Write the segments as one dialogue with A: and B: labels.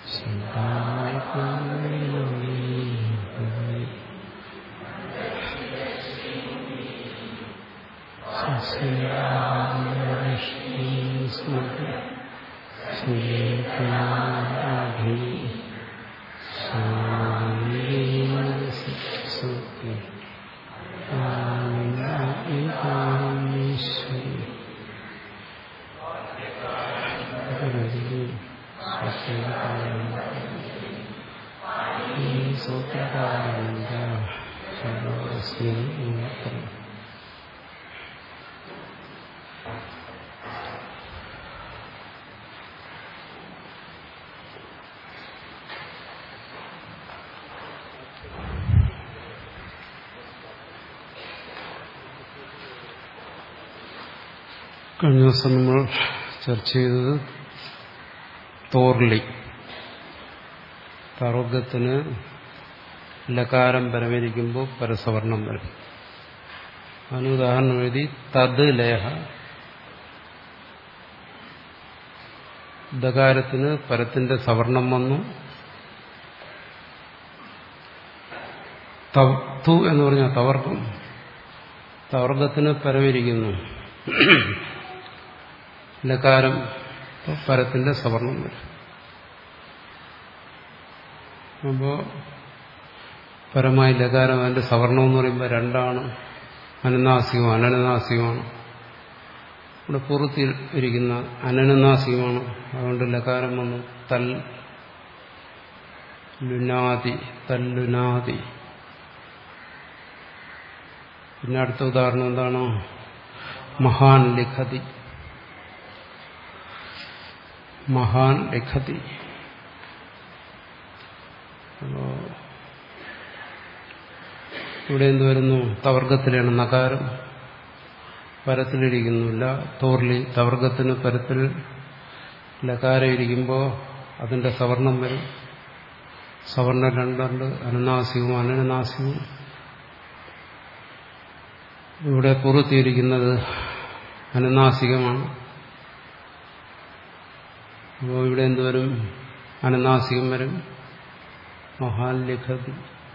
A: കഴിഞ്ഞ ദിവസം നമ്മൾ ചർച്ച ചെയ്തത് തോർലി തറുഗത്തിന് ലകാരം പരമരിക്കുമ്പോൾ പരസവർണം വരും അതിന് ഉദാഹരണം എഴുതി തത് ലേഹ ദകാരത്തിന് പരത്തിന്റെ സവർണം വന്നു തു എന്ന് പറഞ്ഞാൽ തവർഗം തവർഗത്തിന് പരമിരിക്കുന്നു ലകാരം പരത്തിന്റെ സവർണം വരും അപ്പോ പരമായി ലകാരം അതിന്റെ സവർണം എന്ന് പറയുമ്പോൾ രണ്ടാണ് അനുനാസികവും അനനുനാസികമാണ് ഇവിടെ പുറത്തി ഇരിക്കുന്ന അനനുനാസികമാണ് അതുകൊണ്ട് ലകാരം വന്നു തൽ ലുനാതി തല്ലുനാതി പിന്നെ അടുത്ത ഉദാഹരണം എന്താണ് മഹാൻ ലിഖതി മഹാൻ ലിഖതി അപ്പോ ഇവിടെ എന്ത് വരുന്നു തവർഗത്തിലാണ് നകാരം പരത്തിലിരിക്കുന്നില്ല തോർലി തവർഗത്തിന് പരത്തിൽ ലകാരം ഇരിക്കുമ്പോൾ അതിന്റെ സവർണം വരും സവർണം രണ്ടുണ്ട് അനുനാസികവും അനനുനാസികവും ഇവിടെ പുറത്തിയിരിക്കുന്നത് അനുനാസികമാണ് അപ്പോൾ ഇവിടെ എന്തുവരും അനുനാസികം വരും മഹാൻ ലിഖതി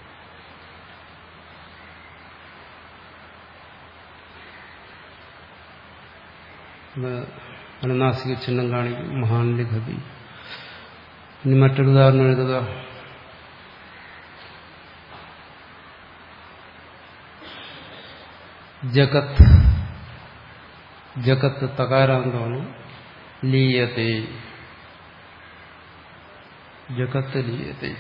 A: അനുനാസിക ചിഹ്നം കാണിക്കും മഹാൻ ലിഖതി ഇനി മറ്റൊരു ഉദാഹരണം എഴുതുക ജഗത് ജഗത്ത് തകാരാന്തമാണ് ലീയത്തെ ജഗത്ത് ലീയത്തെ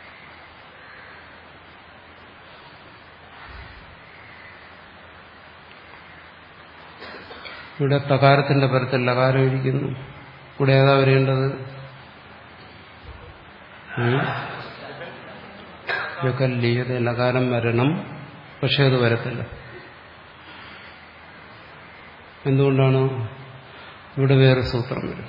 A: ഇവിടെ തകാരത്തിന്റെ പരത്തിൽ ലകാരം ഇരിക്കുന്നു ഇവിടെ ഏതാ വരേണ്ടത് ജഗല്ലീയത ലകാരം വരണം പക്ഷെ അത് വരത്തില്ല എന്തുകൊണ്ടാണ് ഇവിടെ വേറെ സൂത്രം വരും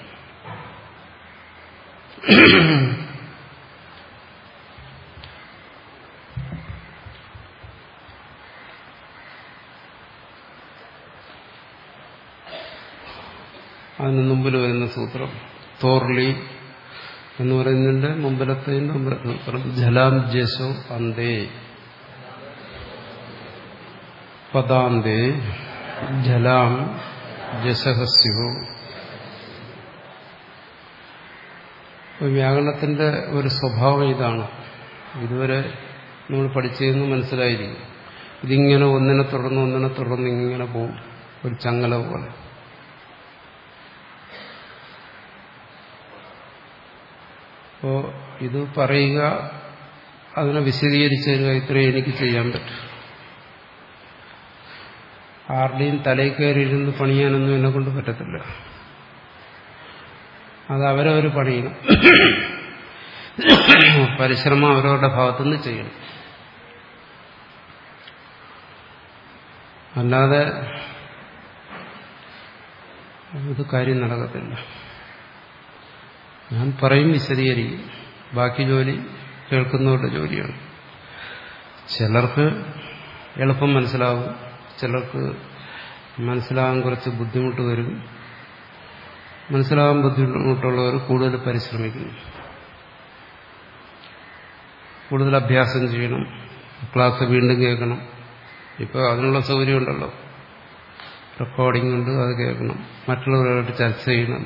A: അതിന് മുമ്പിൽ വരുന്ന സൂത്രം തോർലി എന്ന് പറയുന്നതിന്റെ മുമ്പിലത്തെ സൂത്രം ജലാം ജസോ അന്തേ പദാന്തേ ജലാം ജസഹസ്യോ വ്യാകരണത്തിന്റെ ഒരു സ്വഭാവം ഇതാണ് ഇതുവരെ നമ്മൾ പഠിച്ചതെന്ന് മനസ്സിലായിരിക്കും ഇതിങ്ങനെ ഒന്നിനെ തുടർന്ന് ഒന്നിനെ തുടർന്ന് ഇങ്ങനെ പോകും ഒരു ചങ്ങല പോലെ അപ്പോ ഇത് പറയുക അതിനെ വിശദീകരിച്ചു തരിക ഇത്രയും എനിക്ക് ചെയ്യാൻ പറ്റും ആരുടെയും തലയിൽ കയറിയിരുന്ന് പണിയാനൊന്നും എന്നെ കൊണ്ട് പറ്റത്തില്ല അത് അവരവർ പണിയണം പരിശ്രമം അവരവരുടെ ഭാഗത്തുനിന്ന് ചെയ്യണം അല്ലാതെ ഇത് കാര്യം നടക്കത്തില്ല ഞാൻ പറയും വിശദീകരിക്കും ബാക്കി ജോലി കേൾക്കുന്നവരുടെ ജോലിയാണ് ചിലർക്ക് എളുപ്പം മനസ്സിലാവും ചിലർക്ക് മനസ്സിലാകാൻ കുറച്ച് ബുദ്ധിമുട്ട് വരും മനസ്സിലാകാൻ ബുദ്ധിമുട്ടുള്ളവർ കൂടുതൽ പരിശ്രമിക്കുന്നു കൂടുതൽ അഭ്യാസം ചെയ്യണം ക്ലാസ് വീണ്ടും കേൾക്കണം ഇപ്പോൾ അതിനുള്ള സൗകര്യം ഉണ്ടല്ലോ റെക്കോർഡിംഗ് ഉണ്ട് അത് കേൾക്കണം മറ്റുള്ളവരുമായിട്ട് ചർച്ച ചെയ്യണം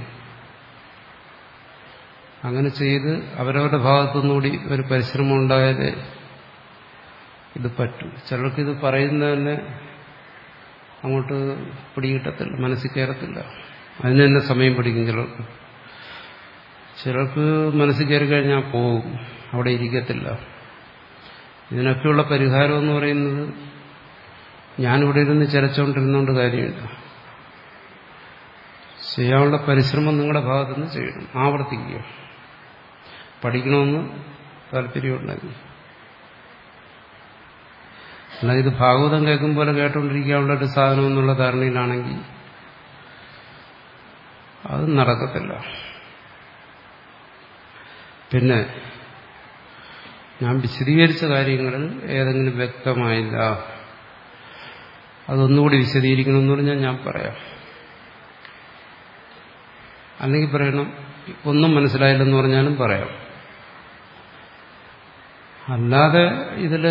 A: അങ്ങനെ ചെയ്ത് അവരവരുടെ ഭാഗത്തുനിന്നുകൂടി ഒരു പരിശ്രമം ഉണ്ടായാലേ ഇത് പറ്റും ചിലർക്ക് ഇത് പറയുന്നത് തന്നെ അങ്ങോട്ട് പിടികിട്ടത്തില്ല മനസ്സിൽ കയറത്തില്ല അതിന് തന്നെ സമയം പിടിക്കും ചിലർക്ക് ചിലർക്ക് മനസ്സിൽ കയറി കഴിഞ്ഞാൽ പോകും അവിടെ ഇരിക്കത്തില്ല ഇതിനൊക്കെയുള്ള പരിഹാരം എന്ന് പറയുന്നത് ഞാനിവിടെ ഇരുന്ന് ചിലച്ചുകൊണ്ടിരുന്നുകൊണ്ട് കാര്യമില്ല ചെയ്യാനുള്ള പരിശ്രമം നിങ്ങളുടെ ഭാഗത്തുനിന്ന് ചെയ്യണം ആവർത്തിക്കുക പഠിക്കണമെന്ന് താല്പര്യമുണ്ടായി അല്ല ഇത് ഭാഗവതം കേൾക്കും പോലെ കേട്ടുകൊണ്ടിരിക്കാനുള്ള ഒരു സാധനം എന്നുള്ള ധാരണയിലാണെങ്കിൽ അത് നടക്കത്തില്ല പിന്നെ ഞാൻ വിശദീകരിച്ച കാര്യങ്ങളിൽ ഏതെങ്കിലും വ്യക്തമായില്ല അതൊന്നുകൂടി വിശദീകരിക്കണമെന്ന് പറഞ്ഞാൽ ഞാൻ പറയാം അല്ലെങ്കിൽ പറയണം ഒന്നും മനസ്സിലായില്ലെന്ന് പറഞ്ഞാലും പറയാം അല്ലാതെ ഇതിൽ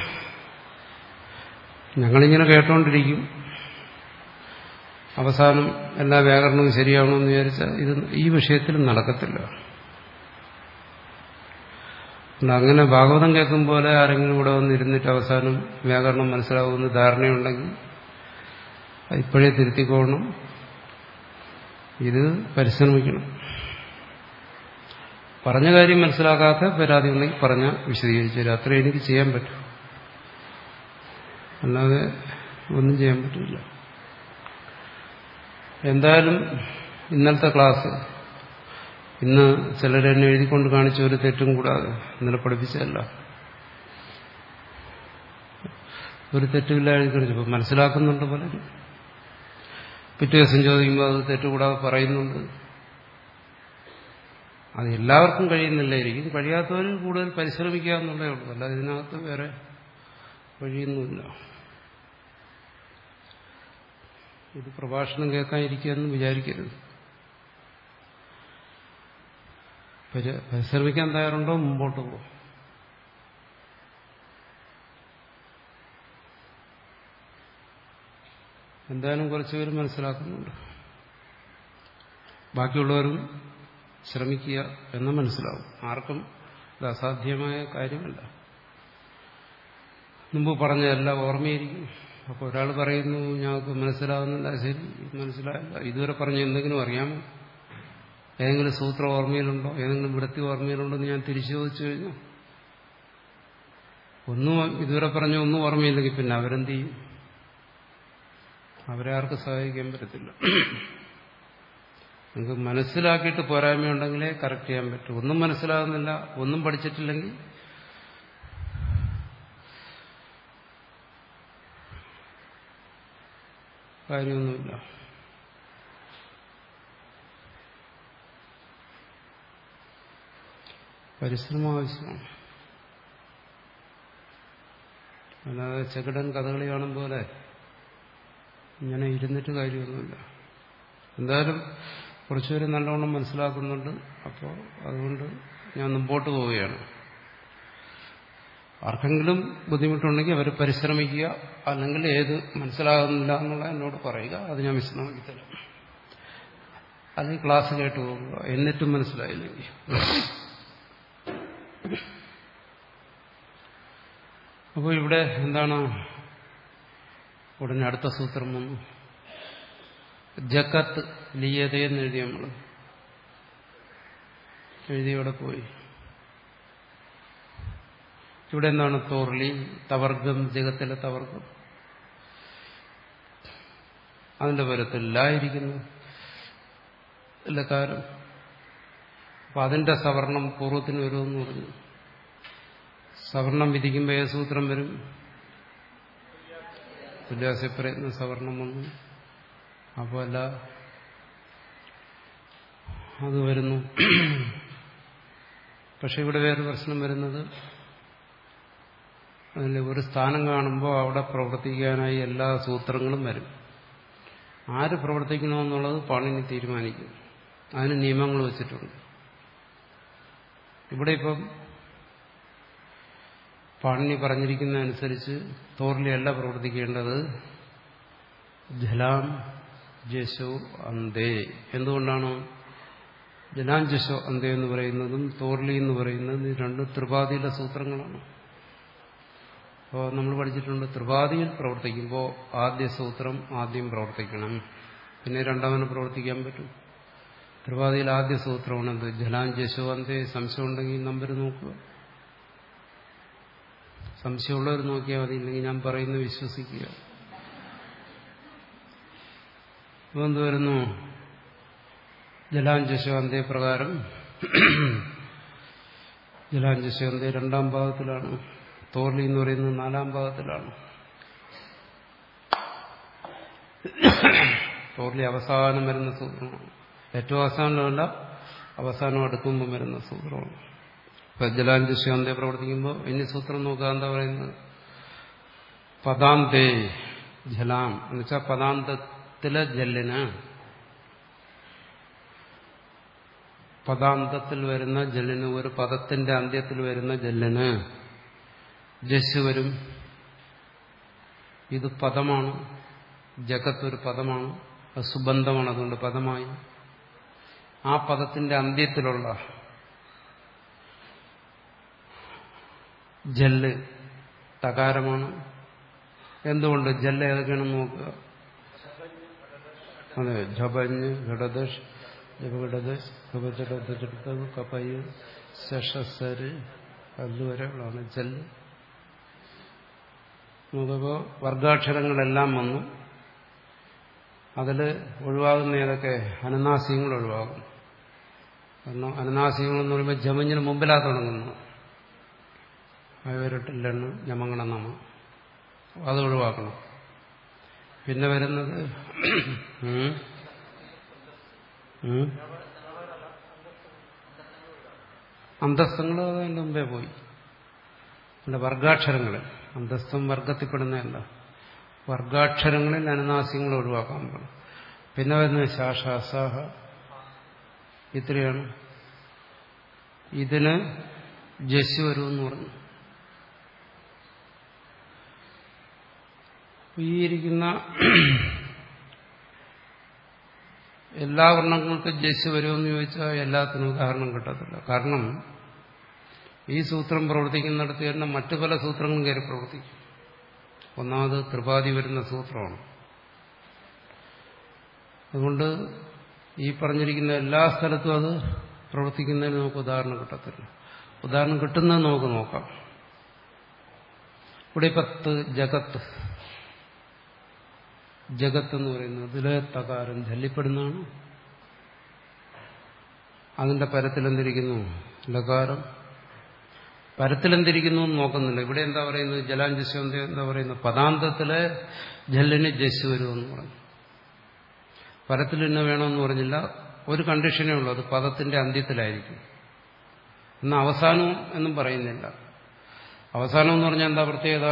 A: ഞങ്ങളിങ്ങനെ കേട്ടോണ്ടിരിക്കും അവസാനം എല്ലാ വ്യാകരണവും ശരിയാവണമെന്ന് വിചാരിച്ചാൽ ഇത് ഈ വിഷയത്തിൽ നടക്കത്തില്ല അങ്ങനെ ഭാഗവതം കേൾക്കും പോലെ ആരെങ്കിലും ഇവിടെ വന്നിരുന്നിട്ട് അവസാനം വ്യാകരണം മനസ്സിലാവുമെന്ന് ധാരണയുണ്ടെങ്കിൽ ഇപ്പോഴേ തിരുത്തിക്കോണം ഇത് പരിശ്രമിക്കണം പറഞ്ഞ കാര്യം മനസ്സിലാക്കാത്ത പരാതി ഉണ്ടെങ്കിൽ പറഞ്ഞ വിശദീകരിച്ചു തരാം അത്രേ എനിക്ക് ചെയ്യാൻ പറ്റൂ അല്ലാതെ ഒന്നും ചെയ്യാൻ പറ്റില്ല എന്തായാലും ഇന്നലത്തെ ക്ലാസ് ഇന്ന് ചിലരെന്നെ എഴുതിക്കൊണ്ട് കാണിച്ച ഒരു തെറ്റും കൂടാതെ ഇന്നലെ പഠിപ്പിച്ചതല്ല ഒരു തെറ്റുമില്ല എഴുതി കാണിച്ചപ്പോൾ മനസ്സിലാക്കുന്നുണ്ട് പലരും പിറ്റേ ദിവസം ചോദിക്കുമ്പോൾ അത് തെറ്റുകൂടാതെ പറയുന്നുണ്ട് അത് എല്ലാവർക്കും കഴിയുന്നില്ലായിരിക്കും കഴിയാത്തവർ കൂടുതൽ പരിശ്രമിക്കുക എന്നുള്ളതേ ഉള്ളൂ അല്ലാതെ ഇതിനകത്ത് വേറെ വഴിയൊന്നുമില്ല ഇത് പ്രഭാഷണം കേൾക്കാനിരിക്കുകയെന്ന് വിചാരിക്കരുത് പരിശ്രമിക്കാൻ തയ്യാറുണ്ടോ മുമ്പോട്ട് പോകും എന്തായാലും കുറച്ചുപേര് മനസ്സിലാക്കുന്നുണ്ട് ബാക്കിയുള്ളവരും ശ്രമിക്കുക എന്ന് മനസ്സിലാവും ആർക്കും ഇത് അസാധ്യമായ കാര്യമല്ല മുമ്പ് പറഞ്ഞതെല്ലാം ഓർമ്മയിരിക്കും അപ്പോൾ ഒരാൾ പറയുന്നു ഞങ്ങൾക്ക് മനസ്സിലാകുന്നില്ല ശരി മനസ്സിലായില്ല ഇതുവരെ പറഞ്ഞ എന്തെങ്കിലും അറിയാമോ ഏതെങ്കിലും സൂത്രം ഓർമ്മയിലുണ്ടോ ഏതെങ്കിലും വൃത്തി ഓർമ്മയിലുണ്ടോ എന്ന് ഞാൻ തിരിച്ചു ചോദിച്ചു കഴിഞ്ഞു ഒന്നും ഇതുവരെ പറഞ്ഞ ഒന്നും ഓർമ്മയില്ലെങ്കിൽ പിന്നെ അവരെന്ത് ചെയ്യും അവരെ ആർക്ക് സഹായിക്കാൻ പറ്റത്തില്ല നിങ്ങൾക്ക് മനസ്സിലാക്കിയിട്ട് പോരായ്മയുണ്ടെങ്കിലേ കറക്റ്റ് ചെയ്യാൻ പറ്റൂ ഒന്നും മനസ്സിലാകുന്നില്ല ഒന്നും പഠിച്ചിട്ടില്ലെങ്കിൽ കാര്യമൊന്നുമില്ല പരിശ്രമം ആവശ്യമാണ് അല്ലാതെ ചെകിടൻ കഥകളി കാണും പോലെ ഇങ്ങനെ ഇരുന്നിട്ട് കാര്യമൊന്നുമില്ല എന്തായാലും കുറച്ചുപേര് നല്ലവണ്ണം മനസ്സിലാക്കുന്നുണ്ട് അപ്പോൾ അതുകൊണ്ട് ഞാൻ മുമ്പോട്ട് പോവുകയാണ് ആർക്കെങ്കിലും ബുദ്ധിമുട്ടുണ്ടെങ്കിൽ അവർ പരിശ്രമിക്കുക അല്ലെങ്കിൽ ഏത് മനസ്സിലാകുന്നില്ല എന്നുള്ള എന്നോട് പറയുക അത് ഞാൻ വിശദമാക്കി തരാം അല്ലെങ്കിൽ ക്ലാസ് കേട്ട് പോകുക എന്നിട്ടും മനസ്സിലായില്ലെങ്കിൽ അപ്പോൾ ഇവിടെ എന്താണ് ഉടനെ അടുത്ത സൂത്രം വന്നു ജക്കത്ത് ലീയതയെന്ന് എഴുതി നമ്മൾ എഴുതിയോടെ പോയി ഇവിടെ എന്താണ് തോർലി തവർഗം ജഗത്തിലെ തവർഗം അതിന്റെ പരത്തില്ലായിരിക്കുന്നു ലക്കാരം അപ്പൊ അതിന്റെ സവർണം പൂർവ്വത്തിന് വരുമെന്ന് പറഞ്ഞു സവർണം വിധിക്കുമ്പോൾ ഏത് സൂത്രം വരും തുല്യാസ്യപ്രയത്ന സവർണം വന്നു അപ്പോൾ അല്ല അത് വരുന്നു പക്ഷെ ഇവിടെ വേറെ പ്രശ്നം വരുന്നത് അതിൽ ഒരു സ്ഥാനം കാണുമ്പോൾ അവിടെ പ്രവർത്തിക്കാനായി എല്ലാ സൂത്രങ്ങളും വരും ആര് പ്രവർത്തിക്കണമെന്നുള്ളത് പാണിനി തീരുമാനിക്കും അതിന് നിയമങ്ങൾ വെച്ചിട്ടുണ്ട് ഇവിടെ ഇപ്പം പാണിനി പറഞ്ഞിരിക്കുന്ന അനുസരിച്ച് തോർലിയല്ല പ്രവർത്തിക്കേണ്ടത് ജലാം ജശോ അന്തേ എന്തുകൊണ്ടാണ് ജലാം ജശോ അന്തേ എന്ന് പറയുന്നതും തോർലി എന്ന് പറയുന്നതും ഇത് രണ്ട് ത്രിപാതിയിലെ സൂത്രങ്ങളാണ് അപ്പോൾ നമ്മൾ പഠിച്ചിട്ടുണ്ട് ത്രിപാതിയിൽ പ്രവർത്തിക്കുമ്പോൾ ആദ്യ സൂത്രം ആദ്യം പ്രവർത്തിക്കണം പിന്നെ രണ്ടാമന് പ്രവർത്തിക്കാൻ പറ്റും ത്രിപാതിയിൽ ആദ്യ സൂത്രമാണ് എന്ത് ജലാം ജശോ അന്തേ സംശയം ഉണ്ടെങ്കിൽ നമ്പർ നോക്കുക സംശയമുള്ളവർ നോക്കിയാൽ മതി ഇല്ലെങ്കിൽ ഞാൻ പറയുന്നത് വിശ്വസിക്കുക എന്ത് വരുന്നു ജലാഞ്ജശാന്തി പ്രകാരം ജലാഞ്ജശാന്തി രണ്ടാം ഭാഗത്തിലാണ് തോർലി എന്ന് പറയുന്നത് നാലാം ഭാഗത്തിലാണ് തോർലി അവസാനം വരുന്ന സൂത്രമാണ് ഏറ്റവും അവസാനമല്ല അവസാനം അടുക്കുമ്പോൾ വരുന്ന സൂത്രമാണ് ഇപ്പൊ ജലാഞ്ജശാന്തി പ്രവർത്തിക്കുമ്പോൾ ഇനി സൂത്രം നോക്കുക എന്താ പറയുന്നത് പദാന്തേ ജലാം എന്നുവെച്ചാൽ പദാന്തത്തിലെ ജല്ലിന് പദാന്തത്തിൽ വരുന്ന ജല്ലിന് ഒരു പദത്തിന്റെ അന്ത്യത്തിൽ വരുന്ന ജല്ലിന് ജസ് വരും ഇത് പദമാണ് ജഗത്ത് ഒരു പദമാണ് അത് സുബന്ധമാണ് അതുകൊണ്ട് പദമായി ആ പദത്തിന്റെ അന്ത്യത്തിലുള്ള ജല്ല് തകാരമാണ് എന്തുകൊണ്ട് ജല്ല് ഏതൊക്കെയാണെന്ന് നോക്കുക അതെ ജപഞ്ഞ് ഘടദശ് ജപഘടദശ് കപചടദ് കപയ് ശഷസര് അതുവരെയുള്ളതാണ് ജല്ല് നോക്കുമ്പോൾ വർഗാക്ഷരങ്ങളെല്ലാം വന്നു അതിൽ ഒഴിവാകുന്ന ഏതൊക്കെ അനനാസിയങ്ങൾ ഒഴിവാകും കാരണം അനനാസിയങ്ങൾ എന്ന് പറയുമ്പോൾ ജമഞ്ഞിന് മുമ്പിലാ തുടങ്ങുന്നു അവരിട്ടില്ലെണ്ണ് ഞമങ്ങണ നമ്മ അത് ഒഴിവാക്കണം പിന്നെ വരുന്നത് അന്തസ്തങ്ങൾ അതിൻ്റെ മുമ്പേ പോയി അല്ല വർഗാക്ഷരങ്ങൾ അന്തസ്തം വർഗത്തിൽപ്പെടുന്നതല്ല വർഗാക്ഷരങ്ങളിൽ അനുനാസ്യങ്ങൾ ഒഴിവാക്കാൻ പാടും പിന്നെ വരുന്നത് ശാഷാസാഹ ഇത്രയാണ് ഇതിന് ജസ് വരുമെന്ന് പറഞ്ഞു ഈ ഇരിക്കുന്ന എല്ലാ വർണ്ണങ്ങൾക്കും ജസ് വരുമെന്ന് ചോദിച്ചാൽ എല്ലാത്തിനും ഉദാഹരണം കിട്ടത്തില്ല കാരണം ഈ സൂത്രം പ്രവർത്തിക്കുന്നിടത്ത് തന്നെ മറ്റു പല സൂത്രങ്ങളും കയറി പ്രവർത്തിക്കും ഒന്നാമത് ത്രിപാതി വരുന്ന സൂത്രമാണ് അതുകൊണ്ട് ഈ പറഞ്ഞിരിക്കുന്ന എല്ലാ സ്ഥലത്തും അത് പ്രവർത്തിക്കുന്നതിന് നമുക്ക് ഉദാഹരണം കിട്ടത്തില്ല ഉദാഹരണം കിട്ടുന്നത് നമുക്ക് നോക്കാം ഇവിടെ പത്ത് ജഗത്ത് ജഗത്ത് എന്ന് പറയുന്നത് ഇതിലെ തകാരം ജല്ലിപ്പെടുന്നതാണ് അതിന്റെ പരത്തിലെന്തിരിക്കുന്നു ലകാരം പരത്തിലെന്തിരിക്കുന്നു എന്ന് നോക്കുന്നില്ല ഇവിടെ എന്താ പറയുന്നത് ജലാഞ്ജസ്വന്ത എന്താ പറയുന്നത് പദാന്തത്തിലെ ജല്ലിന് ജസ് വരുമെന്ന് പറഞ്ഞു പരത്തിൽ തന്നെ വേണമെന്ന് പറഞ്ഞില്ല ഒരു കണ്ടീഷനേ ഉള്ളൂ അത് പദത്തിന്റെ അന്ത്യത്തിലായിരിക്കും എന്നാൽ അവസാനവും എന്നും പറയുന്നില്ല അവസാനം എന്ന് പറഞ്ഞാൽ എന്താ പ്രത്യേകത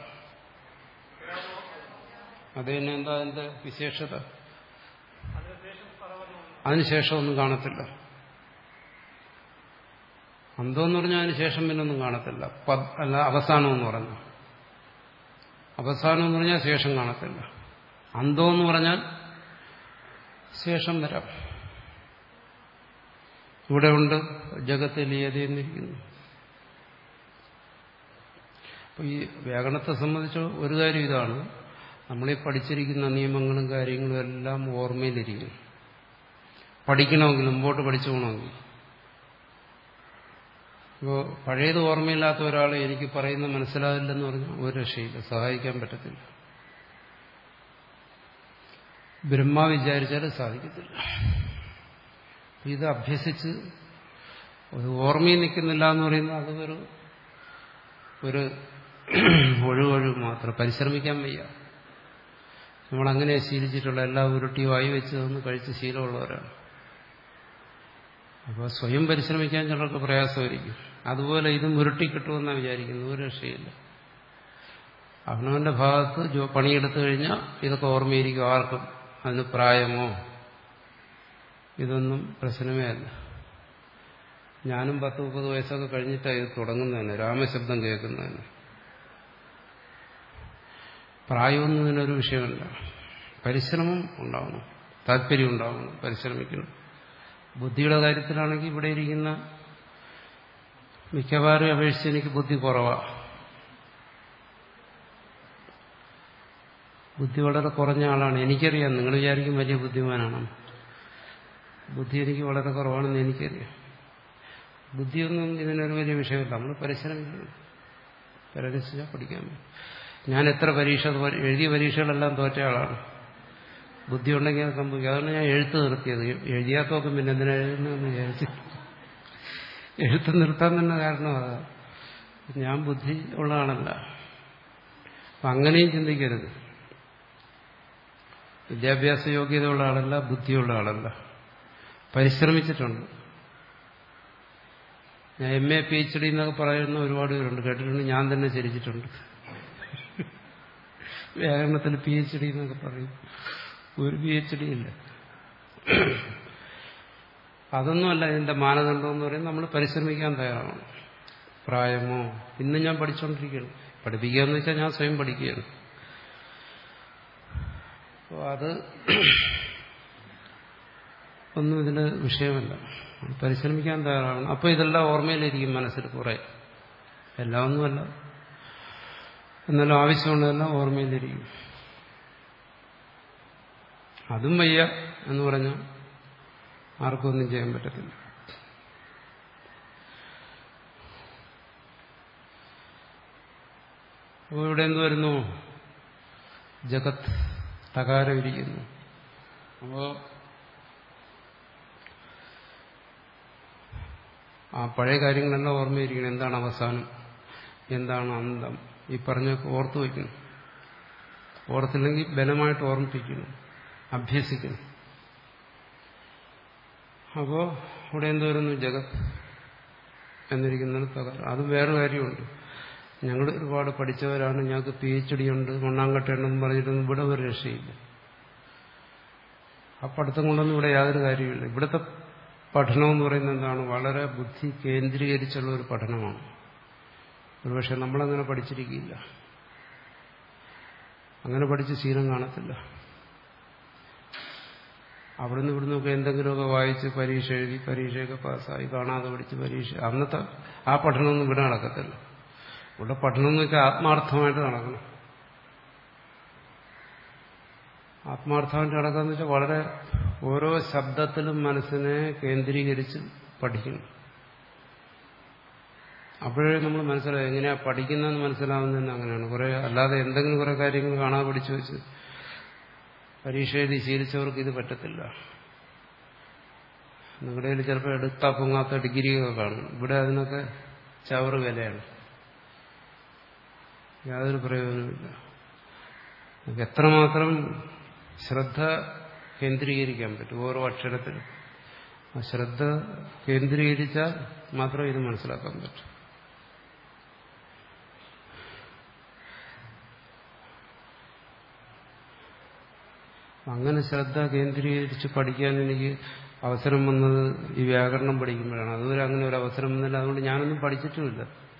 A: അത് തന്നെ എന്താ അതിന്റെ വിശേഷത അതിനുശേഷം ഒന്നും കാണത്തില്ല അന്തമെന്ന് പറഞ്ഞാൽ അതിന് ശേഷം പിന്നെ ഒന്നും കാണത്തില്ല അല്ല അവസാനം എന്ന് പറഞ്ഞു അവസാനം എന്ന് പറഞ്ഞാൽ ശേഷം കാണത്തില്ല അന്തം എന്ന് പറഞ്ഞാൽ ശേഷം വരാം ഇവിടെ ഉണ്ട് ജഗത്തിൽ ഏതെന്നിരിക്കുന്നു അപ്പൊ ഈ വ്യാകരണത്തെ സംബന്ധിച്ച് ഒരു കാര്യം ഇതാണ് നമ്മളീ പഠിച്ചിരിക്കുന്ന നിയമങ്ങളും കാര്യങ്ങളും എല്ലാം ഓർമ്മയിലിരിക്കും പഠിക്കണമെങ്കിൽ മുമ്പോട്ട് പഠിച്ചു പോകണമെങ്കിൽ ഇപ്പോൾ പഴയത് ഓർമ്മയില്ലാത്ത ഒരാൾ എനിക്ക് പറയുന്ന മനസ്സിലാവില്ലെന്ന് പറഞ്ഞാൽ ഒരു രക്ഷയില്ല സഹായിക്കാൻ പറ്റത്തില്ല ബ്രഹ്മ വിചാരിച്ചാൽ സാധിക്കത്തില്ല ഇത് അഭ്യസിച്ച് ഒരു ഓർമ്മയിൽ നിൽക്കുന്നില്ല എന്ന് പറയുന്നത് അത് ഒരു ഒരു ഒഴിവൊഴിവ് മാത്രം പരിശ്രമിക്കാൻ വയ്യ നമ്മളങ്ങനെ ശീലിച്ചിട്ടുള്ള എല്ലാ ഉരുട്ടി വായി വെച്ച് ഒന്ന് കഴിച്ച് ശീലമുള്ളവരാണ് അപ്പോൾ സ്വയം പരിശ്രമിക്കാൻ ചിലർക്ക് പ്രയാസമായിരിക്കും അതുപോലെ ഇതും ഉരുട്ടി കിട്ടുമെന്നാണ് വിചാരിക്കുന്നത് ഒരു രക്ഷയില്ല അവനവന്റെ ഭാഗത്ത് പണിയെടുത്തു കഴിഞ്ഞാൽ ഇതൊക്കെ ഓർമ്മയിരിക്കും ആർക്കും അതിന് പ്രായമോ ഇതൊന്നും പ്രശ്നമേ അല്ല ഞാനും പത്ത് മുപ്പത് വയസ്സൊക്കെ കഴിഞ്ഞിട്ടാണ് ഇത് തുടങ്ങുന്നതന്നെ രാമശബ്ദം കേൾക്കുന്നതന്നെ പ്രായമൊന്നും ഇതിനൊരു വിഷയമല്ല പരിശ്രമം ഉണ്ടാവണം താല്പര്യം ഉണ്ടാവണം പരിശ്രമിക്കണം ബുദ്ധിയുടെ കാര്യത്തിലാണെങ്കിൽ ഇവിടെ ഇരിക്കുന്ന മിക്കവാറും അപേക്ഷിച്ച് എനിക്ക് ബുദ്ധി കുറവാണ് ബുദ്ധി വളരെ കുറഞ്ഞ ആളാണ് എനിക്കറിയാം നിങ്ങൾ വിചാരിക്കും വലിയ ബുദ്ധിമാനാണ് ബുദ്ധി എനിക്ക് വളരെ കുറവാണെന്ന് എനിക്കറിയാം ബുദ്ധിയൊന്നും ഇതിനൊരു വലിയ വിഷയമല്ല നമ്മൾ പരിശ്രമിക്കണം പരിശ്രമിച്ചാൽ പഠിക്കാൻ പറ്റും ഞാൻ എത്ര പരീക്ഷ എഴുതിയ പരീക്ഷകളെല്ലാം തോറ്റ ആളാണ് ബുദ്ധി ഉണ്ടെങ്കിൽ അത് സംഭവിക്കും അതുകൊണ്ട് ഞാൻ എഴുത്ത് നിർത്തിയത് എഴുതിയാത്തൊക്കെ പിന്നെ എന്തിനാ എഴുതുന്നതെന്ന് വിചാരിച്ചു എഴുത്ത് നിർത്താൻ തന്നെ കാരണം അതാ ഞാൻ ബുദ്ധി ഉള്ള ആളല്ല അപ്പം അങ്ങനെയും ചിന്തിക്കരുത് വിദ്യാഭ്യാസ യോഗ്യതയുള്ള ആളല്ല ബുദ്ധിയുള്ള ആളല്ല പരിശ്രമിച്ചിട്ടുണ്ട് ഞാൻ M A P H D എന്നൊക്കെ പറയുന്ന ഒരുപാട് പേരുണ്ട് കേട്ടിട്ടുണ്ട് ഞാൻ തന്നെ ചരിച്ചിട്ടുണ്ട് വ്യാകരണത്തിൽ പി എച്ച് ഡി എന്നൊക്കെ പറയും ഒരു പി എച്ച് ഡി ഇല്ല അതൊന്നുമല്ല ഇതിന്റെ മാനദണ്ഡം എന്ന് പറയുന്നത് നമ്മൾ പരിശ്രമിക്കാൻ തയ്യാറാണ് പ്രായമോ ഇന്ന് ഞാൻ പഠിച്ചുകൊണ്ടിരിക്കുകയാണ് പഠിപ്പിക്കുക എന്ന് വെച്ചാൽ ഞാൻ സ്വയം പഠിക്കുകയാണ് അപ്പോൾ അത് ഒന്നും ഇതിന് വിഷയമല്ല പരിശ്രമിക്കാൻ തയ്യാറാണ് അപ്പോൾ ഇതെല്ലാം ഓർമ്മയിലിരിക്കും മനസ്സിൽ കുറെ എല്ലാം ഒന്നുമല്ല എന്നാലും ആവശ്യമുള്ളതെല്ലാം ഓർമ്മയിലിരിക്കും അതും വയ്യ എന്ന് പറഞ്ഞാൽ ആർക്കും ഒന്നും ചെയ്യാൻ പറ്റത്തില്ല അപ്പോൾ ഇവിടെ എന്ത് വരുന്നു ജഗത് തകാരം ഇരിക്കുന്നു അപ്പോ ആ പഴയ കാര്യങ്ങളെല്ലാം ഓർമ്മയിരിക്കണം എന്താണ് അവസാനം എന്താണ് അന്തം ഈ പറഞ്ഞ ഓർത്തു വയ്ക്കണം ഓർത്തില്ലെങ്കിൽ ബലമായിട്ട് ഓർമ്മിപ്പിക്കണം അഭ്യസിക്കണം അപ്പോ ഇവിടെ എന്ത് വരുന്നു ജഗത് എന്നിരിക്കുന്നത് തകരാറ് അത് വേറെ കാര്യമുണ്ട് ഞങ്ങൾ ഒരുപാട് പഠിച്ചവരാണ് ഞങ്ങൾക്ക് പി എച്ച് ഡി ഉണ്ട് മണ്ണാങ്കട്ടയുണ്ടെന്ന് പറഞ്ഞിട്ടൊന്നും ഇവിടെ ഒരു രക്ഷയില്ല ആ പഠിത്തം കൊണ്ടൊന്നും ഇവിടെ യാതൊരു കാര്യമില്ല ഇവിടുത്തെ പഠനം എന്ന് പറയുന്നത് എന്താണ് വളരെ ബുദ്ധി കേന്ദ്രീകരിച്ചുള്ള ഒരു പഠനമാണ് ഒരുപക്ഷെ നമ്മളങ്ങനെ പഠിച്ചിരിക്കില്ല അങ്ങനെ പഠിച്ച് ശീലം കാണത്തില്ല അവിടുന്ന് ഇവിടുന്നൊക്കെ എന്തെങ്കിലുമൊക്കെ വായിച്ച് പരീക്ഷ എഴുതി പരീക്ഷയൊക്കെ പാസ്സായി കാണാതെ പഠിച്ച് പരീക്ഷ അന്നത്തെ ആ പഠനമൊന്നും ഇവിടെ നടക്കത്തില്ല ഇവിടെ പഠനം എന്ന് വെച്ചാൽ ആത്മാർത്ഥമായിട്ട് നടക്കണം ആത്മാർത്ഥമായിട്ട് നടക്കാന്ന് വെച്ചാൽ വളരെ ഓരോ ശബ്ദത്തിലും മനസ്സിനെ കേന്ദ്രീകരിച്ച് പഠിക്കണം അപ്പോഴേ നമ്മൾ മനസ്സിലായി എങ്ങനെയാ പഠിക്കുന്നതെന്ന് മനസ്സിലാവുന്നതെന്ന് അങ്ങനെയാണ് കുറെ അല്ലാതെ എന്തെങ്കിലും കുറെ കാര്യങ്ങൾ കാണാതെ പഠിച്ചു വെച്ച് പരീക്ഷ എഴുതി ശീലിച്ചവർക്ക് ഇത് പറ്റത്തില്ല നിങ്ങളുടെ കയ്യിൽ ചിലപ്പോൾ എടുത്താ പൊങ്ങാത്ത ഡിഗ്രിയൊക്കെ കാണും ഇവിടെ അതിനൊക്കെ ചവറ് വിലയാണ് യാതൊരു പ്രയോജനമില്ല എത്രമാത്രം ശ്രദ്ധ കേന്ദ്രീകരിക്കാൻ പറ്റും ഓരോ അക്ഷരത്തിലും ആ ശ്രദ്ധ കേന്ദ്രീകരിച്ചാൽ മാത്രമേ ഇത് മനസ്സിലാക്കാൻ പറ്റൂ അങ്ങനെ ശ്രദ്ധ കേന്ദ്രീകരിച്ച് പഠിക്കാൻ എനിക്ക് അവസരം വന്നത് ഈ വ്യാകരണം പഠിക്കുമ്പോഴാണ് അതുവരെ അങ്ങനെ ഒരു അവസരം വന്നില്ല അതുകൊണ്ട് ഞാനൊന്നും പഠിച്ചിട്ടുമില്ല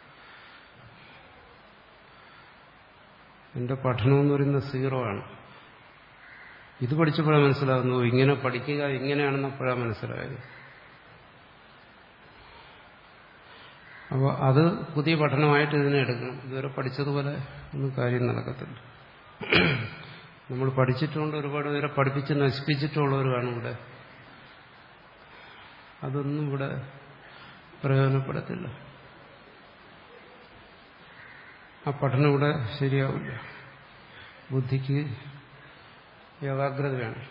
A: എന്റെ പഠനം എന്ന് പറയുന്നത് സീറോ ആണ് ഇത് പഠിച്ചപ്പോഴാണ് മനസ്സിലാകുന്നു ഇങ്ങനെ പഠിക്കുക ഇങ്ങനെയാണെന്നപ്പോഴാണ് മനസ്സിലായത് അപ്പോൾ അത് പുതിയ പഠനമായിട്ട് ഇതിനെ എടുക്കണം ഇതുവരെ പഠിച്ചതുപോലെ ഒന്നും കാര്യം നടക്കത്തില്ല നമ്മൾ പഠിച്ചിട്ടുണ്ട് ഒരുപാട് പേരെ പഠിപ്പിച്ച് നശിപ്പിച്ചിട്ടുള്ളവരാണ് ഇവിടെ അതൊന്നും ഇവിടെ പ്രയോജനപ്പെടത്തില്ല ആ പഠനം ഇവിടെ ശരിയാവില്ല ബുദ്ധിക്ക് ഏകാഗ്രത വേണം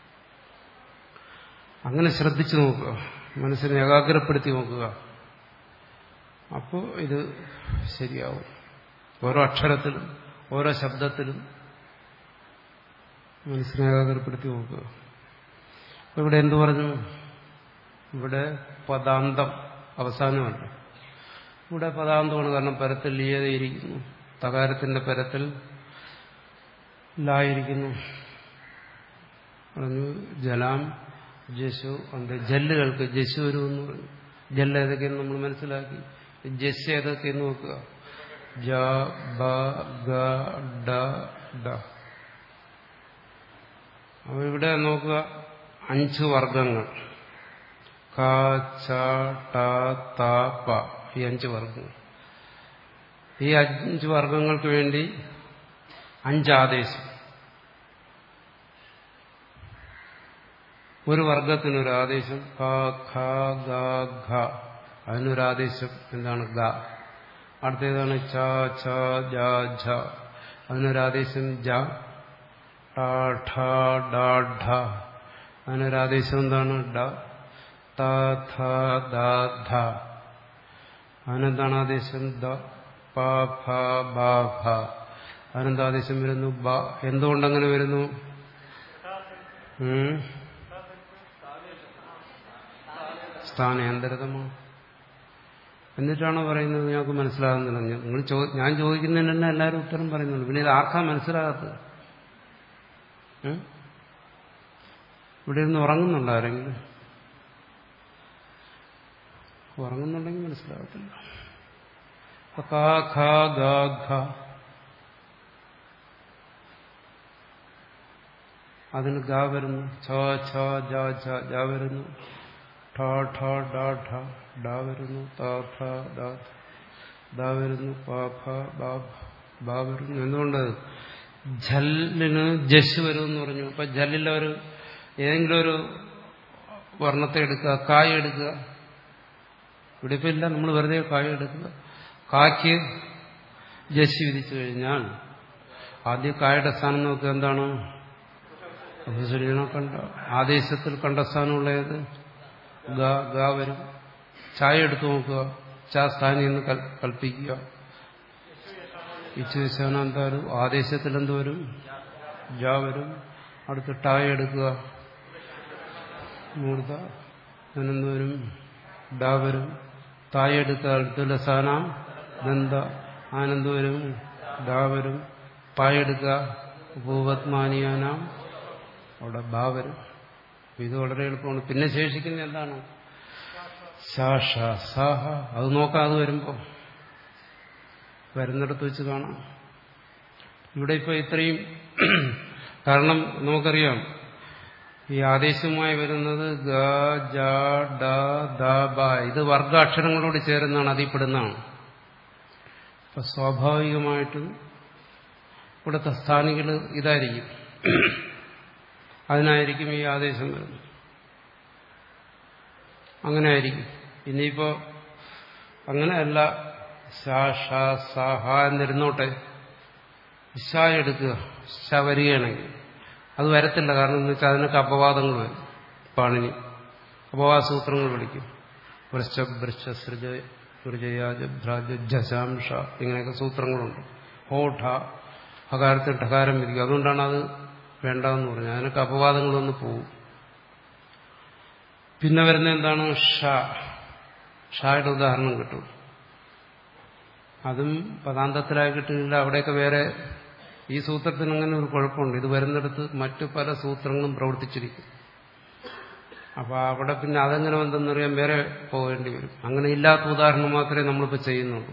A: അങ്ങനെ ശ്രദ്ധിച്ചു നോക്കുക മനസ്സിനെ ഏകാഗ്രപ്പെടുത്തി നോക്കുക അപ്പോൾ ഇത് ശരിയാവും ഓരോ അക്ഷരത്തിലും ഓരോ ശബ്ദത്തിലും മനസ്സിനെ ഏകാഗ്രപ്പെടുത്തി നോക്കുക ഇവിടെ എന്തു പറഞ്ഞു ഇവിടെ പദാന്തം അവസാനമല്ല ഇവിടെ പദാന്തമാണ് കാരണം പരത്തിൽ ലീയതയിരിക്കുന്നു തകാരത്തിന്റെ പരത്തിൽ ലായിരിക്കുന്നു പറഞ്ഞു ജലാം ജശു ഉണ്ട് ജല്ലുകൾക്ക് ജശു വരും എന്ന് പറഞ്ഞു ജല്ല് ഏതൊക്കെയെന്ന് നമ്മൾ മനസ്സിലാക്കി ജസ് ഏതൊക്കെയെന്ന് നോക്കുക ജ ബ ഗ ഡ ദ അപ്പൊ ഇവിടെ നോക്കുക അഞ്ച് വർഗങ്ങൾ ക ച ട ത പ ഈ അഞ്ച് വർഗങ്ങൾ ഈ അഞ്ച് വർഗങ്ങൾക്ക് വേണ്ടി അഞ്ചാദേശം ഒരു വർഗത്തിനൊരു ആദേശം ക ഖ ഗ ഘ അതിനൊരാദേശം എന്താണ് ഗ അടുത്തേതാണ് ച ഛ ജ ഝ അതിനൊരാദേശം ജ ട ഠ ഡ ഢ അതിനൊരാദേശം എന്താണ് ഡ ത ഥ ദ ധ അതിനെന്താണ് ആദേശം ദ പ ഫ ബ ഭ അതിനെന്താദേശം വരുന്നു ബ എന്തുകൊണ്ടങ്ങനെ വരുന്നു ഉം സ്ഥാനാന്തരതമാണ് എന്നിട്ടാണോ പറയുന്നത് ഞങ്ങൾക്ക് മനസ്സിലാകുന്നില്ല നിങ്ങൾ ഞാൻ ചോദിക്കുന്നതിന് തന്നെ എല്ലാവരും ഉത്തരം പറയുന്നുണ്ട് പിന്നെ ഇത് ആർക്കാ മനസ്സിലാകാത്തത് ഇവിടെ ഇരുന്ന് ഉറങ്ങുന്നുണ്ടോ ആരെങ്കിലും ഉറങ്ങുന്നുണ്ടെങ്കിൽ മനസ്സിലാകത്തില്ല ക ഖ ഗ ഘ അതിന് ഗ വരുന്നു ഛ ഛ ജ ഝ ജ വരുന്നു ഠ ഠ ഡ ഠ ഡ വരുന്നു ത ഥ ദ ദ വരുന്നു പ ഫ ബ ബ വരുന്നു എന്തുകൊണ്ട് ജല്ലിന് ജസ് വരും എന്ന് പറഞ്ഞു അപ്പൊ ജല്ലിലെ ഒരു ഏതെങ്കിലും ഒരു വർണ്ണത്തെ എടുക്കുക കായ് എടുക്കുക ഇവിടെ ഇപ്പം ഇല്ല നമ്മൾ വെറുതെ കായ് എടുക്കുക കായ്ക്ക് ജസ് വിധിച്ചു കഴിഞ്ഞാൽ ആദ്യം കായുടെ സ്ഥാനം നോക്കുക എന്താണ് കണ്ട ആദേശത്തിൽ കണ്ട സ്ഥാനമുള്ള ഏത് ഗ ഗ വരും ചായ എടുത്തു നോക്കുക ചാ സ്ഥാനി എന്ന് കൽപ്പിക്കുക ഇച്ഛാനം എന്താ വരും ആദേശത്തിൽ എന്ത് വരും ജ വരും അടുത്ത് ടായ എടുക്കുക മൂർത്ത അതിനെന്ത് വരും ഡ വരും തായ എടുക്കുക അടുത്തുള്ള സ്ഥാനം ദന്ത ആനന്ദ വരും ഡ വരും പായ എടുക്കുക ഭൂപത്മാനിയാനാം അവിടെ ബാ വരും ഇത് വളരെ എളുപ്പമാണ് പിന്നെ ശേഷിക്കുന്ന എന്താണ് ശാഷ സാഹ അത് നോക്കാം അത് വരുമ്പോ വരുന്നിടത്ത് വെച്ച് കാണാം ഇവിടെ ഇപ്പൊ ഇത്രയും കാരണം നമുക്കറിയാം ഈ ആദേശമായി വരുന്നത് ഗ ജ ഡ ദ ബ ഇത് വർഗാക്ഷരങ്ങളോട് ചേരുന്നതാണ് അതിൽപ്പെടുന്നതാണ് അപ്പൊ സ്വാഭാവികമായിട്ടും ഇവിടുത്തെ സ്ഥാനികൾ ഇതായിരിക്കും അതിനായിരിക്കും ഈ ആദേശം വരുന്നത് അങ്ങനെ ആയിരിക്കും ഇനിയിപ്പോ അങ്ങനെയല്ല സഹ എന്നിരുന്നോട്ടെ ഷ എടുക്കുക ഷ വരികയാണെങ്കിൽ അത് വരത്തില്ല കാരണം എന്ന് വെച്ചാൽ അതിനൊക്കെ അപവാദങ്ങൾ വരും പാണിനി അപവാദസൂത്രങ്ങൾ വിളിക്കും വൃശ്ച വൃശ്ച സൃജ സൃജയാജ ഭ്രാജ ജശാംഷ ഇങ്ങനെയൊക്കെ സൂത്രങ്ങളുണ്ട് ഹോഠ ഹകാരത്തിൽ ഠകാരം വിധിക്കും അതുകൊണ്ടാണ് അത് വേണ്ടെന്ന് പറഞ്ഞത് അതിനൊക്കെ അപവാദങ്ങളൊന്ന് പോകും പിന്നെ വരുന്ന എന്താണ് ഷ ഷായുടെ ഉദാഹരണം കിട്ടും അതും പദാന്തത്തിലായി കിട്ടുന്നില്ല അവിടെയൊക്കെ വേറെ ഈ സൂത്രത്തിന് അങ്ങനെ ഒരു കുഴപ്പമുണ്ട് ഇത് വരുന്നിടത്ത് മറ്റു പല സൂത്രങ്ങളും പ്രവർത്തിച്ചിരിക്കും അപ്പൊ അവിടെ പിന്നെ അതെങ്ങനെ എന്തെന്നറിയാൻ വേറെ പോകേണ്ടി വരും അങ്ങനെ ഇല്ലാത്ത ഉദാഹരണം മാത്രമേ നമ്മളിപ്പോൾ ചെയ്യുന്നുള്ളൂ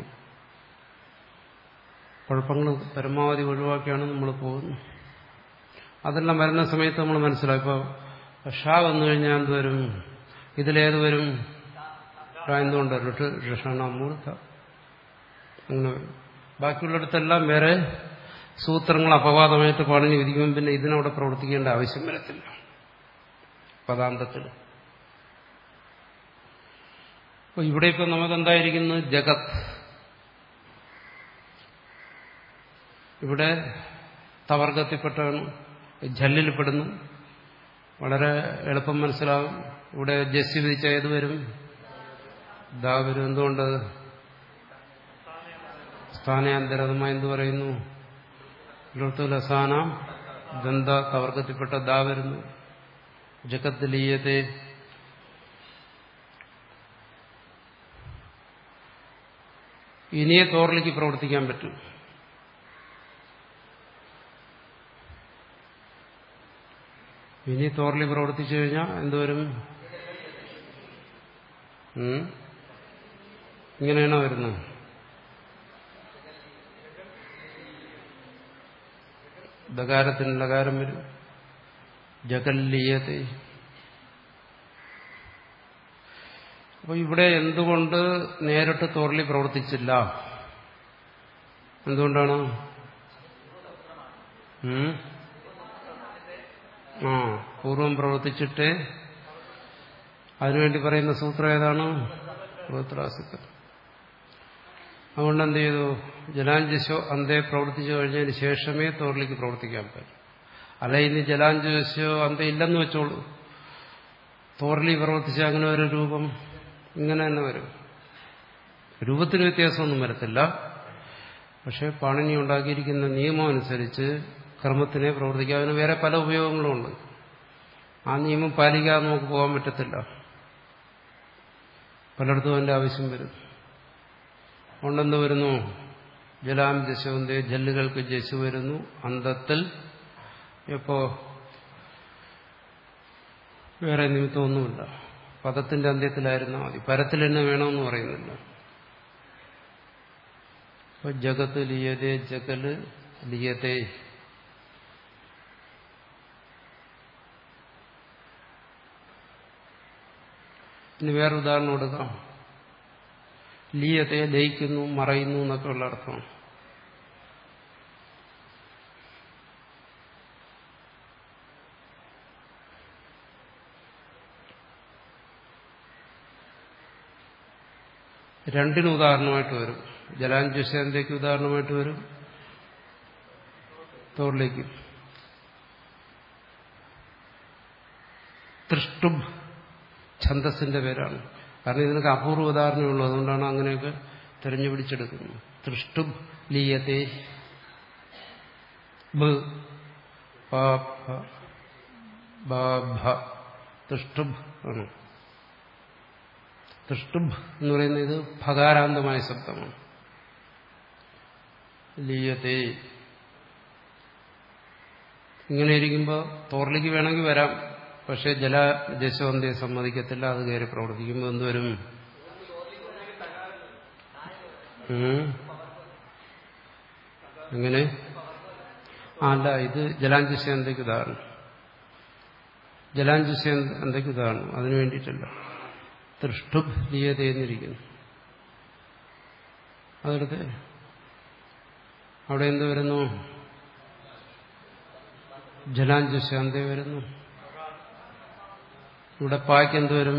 A: കുഴപ്പങ്ങൾ പരമാവധി ഒഴിവാക്കിയാണ് നമ്മൾ പോകുന്നത് അതെല്ലാം വരുന്ന സമയത്ത് നമ്മൾ മനസ്സിലാക്കും ഇപ്പോൾ ഷാ വന്നു കഴിഞ്ഞാൽ എന്ത് വരും ഇതിലേത് വരും ഷാ എന്തുകൊണ്ട് ഋഷ് ഋഷണ മൂർത്ത അങ്ങനെ വരും ബാക്കിയുള്ളിടത്തെല്ലാം വേറെ സൂത്രങ്ങൾ അപവാദമായിട്ട് പാടിന് വിധിക്കുമ്പോൾ പിന്നെ ഇതിനവിടെ പ്രവർത്തിക്കേണ്ട ആവശ്യം വരത്തില്ല പദാന്തത്തിൽ അപ്പൊ ഇവിടെ ഇപ്പൊ നമുക്കെന്തായിരിക്കുന്നു ജഗത് ഇവിടെ തവർഗത്തിൽപ്പെട്ടാണ് ജല്ലിൽപ്പെടുന്നു വളരെ എളുപ്പം മനസ്സിലാകും ഇവിടെ ജസ്സി വിധിച്ച ഏത് വരും ദാ വരും എന്തുകൊണ്ട് സ്ഥാനാന്തരതമായി എന്ത് പറയുന്നു ലസാന ദന്ത തവർഗത്തിൽപ്പെട്ട ദാ വരുന്നു ജഗത്തിലീയത്തെ ഇനിയെ തോറിലേക്ക് പ്രവർത്തിക്കാൻ പറ്റും ഇനി തോറിൽ പ്രവർത്തിച്ചു കഴിഞ്ഞാൽ എന്തോരും ഇങ്ങനെയാണോ വരുന്നത് ദകാരത്തിന് ലകാരം വരും ജഗല്ലീയത്തെ അപ്പൊ ഇവിടെ എന്തുകൊണ്ട് നേരിട്ട് തോർലി പ്രവർത്തിച്ചില്ല എന്തുകൊണ്ടാണ് ഉം? ആ പൂർവം പ്രവർത്തിച്ചിട്ട് അതിനുവേണ്ടി പറയുന്ന സൂത്രം ഏതാണ് ഗോത്രാസിക്കം അതുകൊണ്ട് എന്ത് ചെയ്തു ജലാഞ്ജസ്യോ അന്തേ പ്രവർത്തിച്ചു കഴിഞ്ഞതിന് ശേഷമേ തോർലിക്ക് പ്രവർത്തിക്കാൻ പറ്റും അല്ല ഇനി ജലാഞ്ജസ്യോ അന്ത ഇല്ലെന്ന് വെച്ചോളൂ തോർലി പ്രവർത്തിച്ച അങ്ങനെ ഒരു രൂപം ഇങ്ങനെ തന്നെ വരും രൂപത്തിന് വ്യത്യാസമൊന്നും വരത്തില്ല പക്ഷെ പാണിനി ഉണ്ടാക്കിയിരിക്കുന്ന നിയമം അനുസരിച്ച് കർമ്മത്തിനെ പ്രവർത്തിക്കാൻ അതിന് വേറെ പല ഉപയോഗങ്ങളുമുണ്ട് ആ നിയമം പാലിക്കാതെ നമുക്ക് പോകാൻ പറ്റത്തില്ല പലയിടത്തും അതിന്റെ ആവശ്യം വരും അതുകൊണ്ടെന്ത് വരുന്നു ജലാം ജശവന്റെ ജല്ലുകൾക്ക് ജശു വരുന്നു അന്തത്തിൽ എപ്പോ വേറെ നിമിത്തമൊന്നുമില്ല പദത്തിന്റെ അന്ത്യത്തിലായിരുന്നാൽ മതി പരത്തിൽ തന്നെ വേണമെന്ന് പറയുന്നില്ല അപ്പൊ ജഗത്ത് ലിയതേ ജഗല് ലിയതേ ഇനി വേറെ ഉദാഹരണം കൊടുക്കാം ലീയത്തെ ലയിക്കുന്നു മറയുന്നു എന്നൊക്കെ ഉള്ള അർത്ഥം രണ്ടിന് ഉദാഹരണമായിട്ട് വരും ജലാഞ്ജുഷേന്തയ്ക്ക് ഉദാഹരണമായിട്ട് വരും തോറിലേക്ക് തൃഷ്ടുബ് ഛന്തസ്സിന്റെ പേരാണ് കാരണം ഇതിനൊക്കെ അപൂർവ ഉദാഹരണമുള്ളൂ അതുകൊണ്ടാണ് അങ്ങനെയൊക്കെ തെരഞ്ഞു പിടിച്ചെടുക്കുന്നത് തൃഷ്ടുബ് ലീയത്തെ തൃഷ്ടുബ് ആണ് തൃഷ്ടുബ് എന്ന് പറയുന്നത് ഇത് ഭകാരാന്തമായ ശബ്ദമാണ് ലീയത്തെ ഇങ്ങനെ ഇരിക്കുമ്പോൾ തോർലിക്ക് വേണമെങ്കിൽ വരാം പക്ഷെ ജല ജശവന്തയെ സമ്മതിക്കത്തില്ല അത് കയറി പ്രവർത്തിക്കുമ്പോൾ എന്തുവരും എങ്ങനെ ആ അല്ല ഇത് ജലാഞ്ജുഷ എന്തൊക്കെ ഉദാഹരണം ജലാഞ്ജുഷ എന്തൊക്കെ ഉദാഹരണം അതിനു വേണ്ടിയിട്ടല്ല തൃഷ്ടുബ് ലീയതയെന്നിരിക്കുന്നു അതെടുത്ത് അവിടെ എന്ത് വരുന്നു ജലാഞ്ജുശാന്തി വരുന്നു ഇവിടെ പായ്ക്ക് എന്ത് വരും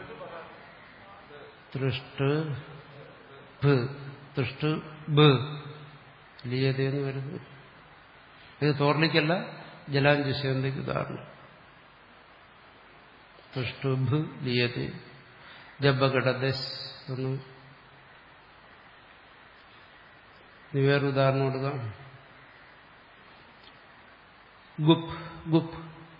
A: തൃഷ്ട് ഭ് തൃഷ്ട് ബ് ലീയതയെന്ന് വരുന്നു ഇത് തോർണിക്കല്ല ജലാഞ്ജുശാന്തിക്ക് ഉദാഹരണം തൃഷ്ടുഭ് ലീയത്തെ ജബഘടദശ് ഒന്ന് ഇനി വേറെ ഉദാഹരണം കൊടുക്കാം ഗുപ് ഗുപ്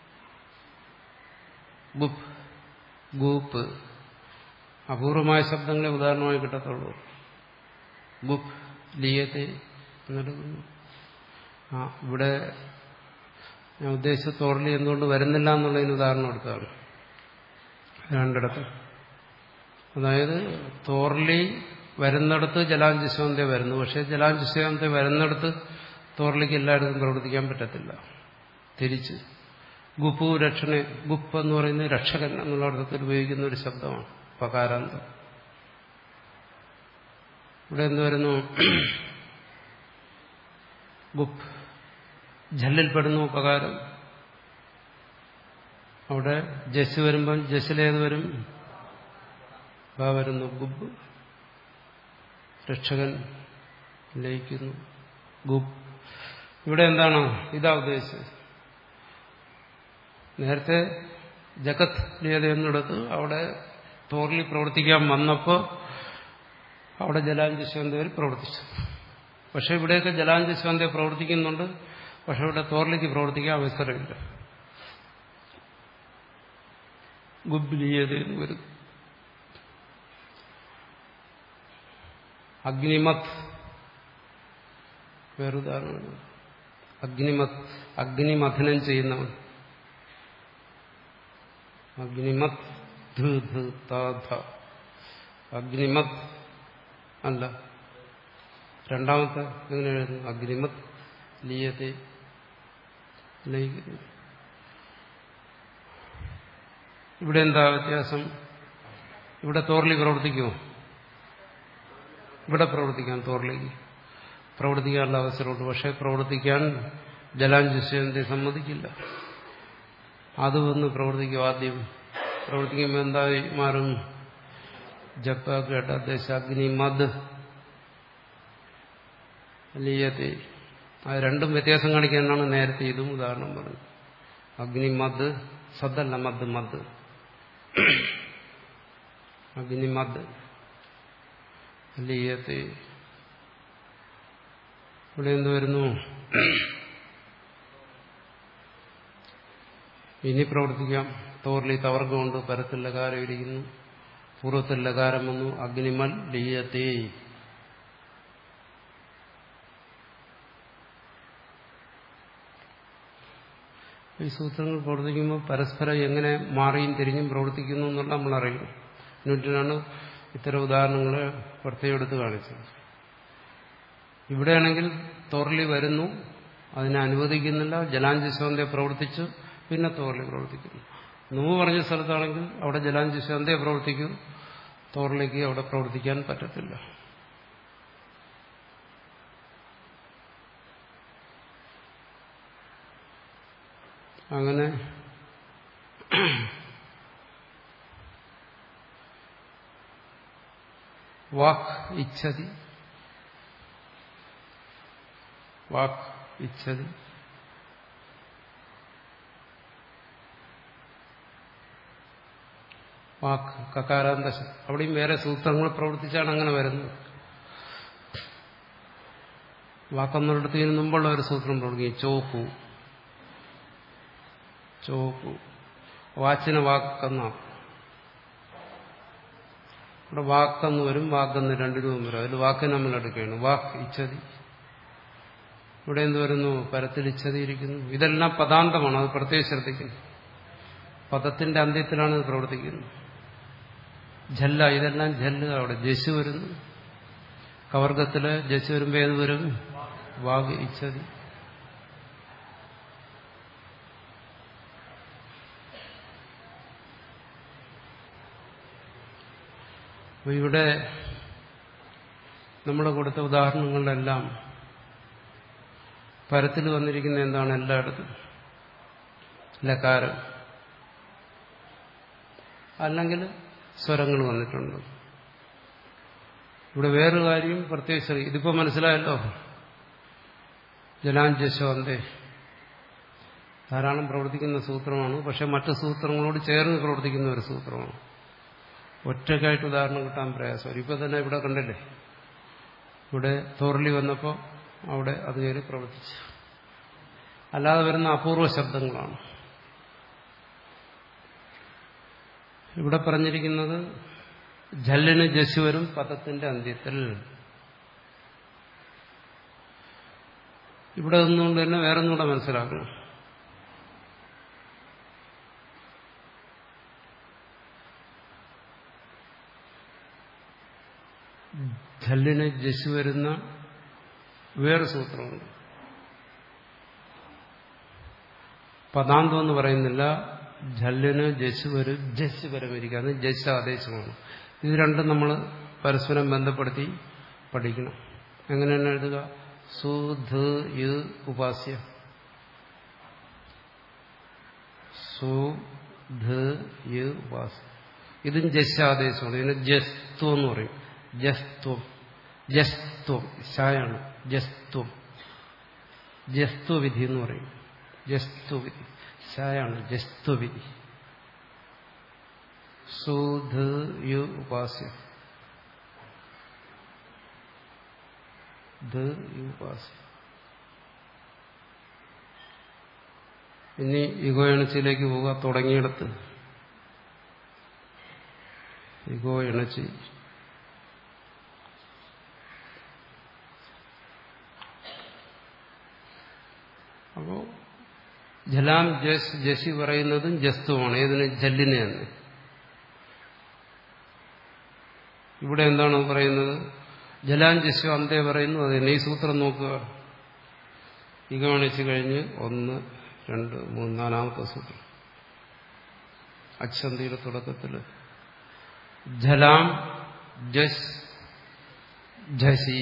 A: ഗുപ് ഗൂപ്പ് അപൂർവമായ ശബ്ദങ്ങളെ ഉദാഹരണമായി കിട്ടത്തുള്ളൂ ഗുപ് ലീയത്തെ എന്നെടുക്കുന്നു ആ ഇവിടെ ഞാൻ ഉദ്ദേശിച്ച തോറലി എന്തുകൊണ്ട് വരുന്നില്ല എന്നുള്ളതിന് ഉദാഹരണം എടുത്താണ് രണ്ടിടത്ത് അതായത് തോർലി വരുന്നിടത്ത് ജലാഞ്ജുശാന്തി വരുന്നു പക്ഷെ ജലാഞ്ജുശാന്തി വരുന്നിടത്ത് തോർലിക്ക് എല്ലായിടത്തും പ്രവർത്തിക്കാൻ പറ്റത്തില്ല തിരിച്ച് ഗുപ്പു രക്ഷണ ഗുപ്പ് എന്ന് പറയുന്നത് രക്ഷകൻ എന്നുള്ള അർത്ഥത്തിൽ ഉപയോഗിക്കുന്ന ഒരു ശബ്ദമാണ് പകാരാന്തം ഇവിടെ എന്ത് വരുന്നു ഗുപ്പ് ജല്ലിൽപ്പെടുന്നു ഉപകാരം അവിടെ ജസ് വരുമ്പം ജസ്സിലേത് വരും ബാ വരുന്നു ഗുബ് രക്ഷകൻ ലയിക്കുന്നു ഗുബ് ഇവിടെ എന്താണ് ഇതാ ഉദ്ദേശിച്ചത് നേരത്തെ ജഗത് ലീയത എന്നിടത്ത് അവിടെ തോറിൽ പ്രവർത്തിക്കാൻ വന്നപ്പോൾ അവിടെ ജലാഞ്ജസ്വന്തയിൽ പ്രവർത്തിച്ചു പക്ഷെ ഇവിടെയൊക്കെ ജലാഞ്ജസ്വന്ത പ്രവർത്തിക്കുന്നുണ്ട് പക്ഷെ ഇവിടെ തോറിലേക്ക് പ്രവർത്തിക്കാൻ അവസരമില്ല ഗുബ്ലീയത എന്ന് വരും അഗ്നിമത് വേറുദാഹരണമാണ് അഗ്നിമത് അഗ്നിമഥനം ചെയ്യുന്നവൻ അഗ്നിമത് അഗ്നിമത് അല്ല രണ്ടാമത്തെ എങ്ങനെ എഴുതുന്നു അഗ്നിമത് ലീയത്തെ ലയിക്കുന്നു ഇവിടെ എന്താ വ്യത്യാസം ഇവിടെ തോർലി പ്രവർത്തിക്കുമോ ഇവിടെ പ്രവർത്തിക്കാം തോർലിക്ക് പ്രവർത്തിക്കാനുള്ള അവസരമുണ്ട് പക്ഷെ പ്രവർത്തിക്കാൻ ജലാഞ്ജസ്യന്തി സമ്മതിക്കില്ല അത് വന്ന് പ്രവർത്തിക്കും ആദ്യം പ്രവർത്തിക്കുമ്പോൾ എന്തായി മാറും ജപ്പ കേട്ട ദശാഗ്നി മദ് ലീയത്തെ അത് രണ്ടും വ്യത്യാസം കാണിക്കാനാണ് നേരത്തെ ഇതും ഉദാഹരണം പറഞ്ഞത് അഗ്നി മദ് സദ്ദല്ല മദ് മദ് അഗ്നി മദ് ലീയത്തെ ഇവിടെ എന്ത് വരുന്നു ഇനി പ്രവർത്തിക്കാം തോർലി തവർഗമുണ്ട് പരത്തിൽ ലകാരം ഇരിക്കുന്നു പൂർവ്വത്തിൽ ലകാരം വന്നു അഗ്നിമൽ ലീയത്തെ ഈ സൂത്രങ്ങൾ പ്രവർത്തിക്കുമ്പോൾ പരസ്പരം എങ്ങനെ മാറിയും തിരിഞ്ഞും പ്രവർത്തിക്കുന്നു എന്നുള്ള നമ്മൾ അറിയും എന്നിട്ടാണ് ഇത്തരം ഉദാഹരണങ്ങൾ പ്രത്യേകം എടുത്ത് കാണിച്ചത് ഇവിടെയാണെങ്കിൽ തോർലി വരുന്നു അതിനെ അനുവദിക്കുന്നില്ല ജലാഞ്ജസ്വന്തെ പ്രവർത്തിച്ചു പിന്നെ തോർലി പ്രവർത്തിക്കുന്നു മുമ്പ് പറഞ്ഞ സ്ഥലത്താണെങ്കിൽ അവിടെ ജലാഞ്ജസ്വന്തെ പ്രവർത്തിക്കും തോർലിക്ക് അവിടെ പ്രവർത്തിക്കാൻ പറ്റത്തില്ല അങ്ങനെ വാക്ക് ഇച്ഛതി വാക്ക് ഇച്ഛതി വാക്ക് കകാരാന്ത അവിടെയും വേറെ സൂത്രങ്ങൾ പ്രവർത്തിച്ചാണ് അങ്ങനെ വരുന്നത് വാക്കെന്നിടത്തിന് മുമ്പുള്ള ഒരു സൂത്രം പ്രവർത്തിക്കും ചോക്കു ചോക്കു വാച്ചിന് വാക്കെന്നാണ് ഇവിടെ വാക്കെന്ന് വരും വാക്കെന്ന് രണ്ടു രൂപം വരും അതിൽ വാക്കിന് നമ്മൾ എടുക്കുകയാണ് വാക്ക് ഇച്ഛതി ഇവിടെ എന്ത് വരുന്നു പരത്തിൽ ഇച്ഛതി ഇരിക്കുന്നു ഇതെല്ലാം പദാന്തമാണ് അത് പ്രത്യേകം ശ്രദ്ധിക്കുന്നു പദത്തിന്റെ അന്ത്യത്തിലാണ് ഇത് പ്രവർത്തിക്കുന്നത് ജല്ല ഇതെല്ലാം ജല്ല് അവിടെ ജസ് വരുന്നു കവർഗത്തില് ജസ് വരുമ്പോ ഏത് വരും വാഗ് ഇച്ഛതി അപ്പൊ ഇവിടെ നമ്മൾ കൊടുത്ത ഉദാഹരണങ്ങളിലെല്ലാം പരത്തിൽ വന്നിരിക്കുന്ന എന്താണ് എല്ലായിടത്തും ലകാരം അല്ലെങ്കിൽ സ്വരങ്ങൾ വന്നിട്ടുണ്ട് ഇവിടെ വേറൊരു കാര്യം പ്രത്യേകിച്ച് ഇതിപ്പോ മനസ്സിലായല്ലോ ജലാഞ്ജശോന്തേ ധാരാളം പ്രവർത്തിക്കുന്ന സൂത്രമാണ് പക്ഷെ മറ്റു സൂത്രങ്ങളോട് ചേർന്ന് പ്രവർത്തിക്കുന്ന ഒരു സൂത്രമാണ് ഒറ്റയ്ക്കായിട്ട് ഉദാഹരണം കിട്ടാൻ പ്രയാസം ഇപ്പൊ തന്നെ ഇവിടെ കണ്ടില്ലേ ഇവിടെ തോർലി വന്നപ്പോൾ അവിടെ അത് കയറി പ്രവർത്തിച്ചു അല്ലാതെ വരുന്ന അപൂർവ ശബ്ദങ്ങളാണ് ഇവിടെ പറഞ്ഞിരിക്കുന്നത് ജല്ലിന് ജസ് വരും പദത്തിന്റെ അന്ത്യത്തിൽ ഇവിടെ നിന്നുകൊണ്ട് തന്നെ വേറൊന്നുകൂടെ മനസ്സിലാക്കണം ജല്ലിന് ജസ് വരുന്ന വേറെ സൂത്രമുണ്ട് പദാന്തം എന്ന് പറയുന്നില്ല ജല്ലിന് ജസ് വരും ജസ് വരമിരിക്കുക അത് ജസ് ആദേശമാണ് ഇത് രണ്ടും നമ്മൾ പരസ്പരം ബന്ധപ്പെടുത്തി പഠിക്കണം എങ്ങനെയാണ് എഴുതുക സുധ് യു ഉപാസ്യ സുധ് യു ഉപാസ്യ ഇതും ജസ്സാദേശമാണ് ഇതിന് ജസ്ത്വം എന്ന് പറയും ജസ്ത്വം ജസ്ത്വം ശായാണ് ജസ്ത്വം ജസ്ത്വവിധി എന്ന് പറയും ജസ്ത്വവിധി ശായാണ് ജസ്ത്വവിധി സുധ് യു ഉപാസ്യ ഉപാസ്യ ഇനി ഇഗോ എണച്ചിലേക്ക് പോവുക തുടങ്ങിയിടത്ത് ഇഗോ എണച്ചി അപ്പോ ജലാം ജസ് ജസി പറയുന്നതും ജസ്തുവാണ് ഏതിന് ജല്ലിനെ തന്നെ ഇവിടെ എന്താണ് പറയുന്നത് ജലാം ജസ്വ അന്തേ പറയുന്നു അത് തന്നെ ഈ സൂത്രം നോക്കുക ഇഗമണിച്ച് കഴിഞ്ഞ് ഒന്ന് രണ്ട് മൂന്ന് നാലാമത്തെ സൂത്രം അച്ഛന്തിയുടെ തുടക്കത്തിൽ ജലാം ജസ് ജസി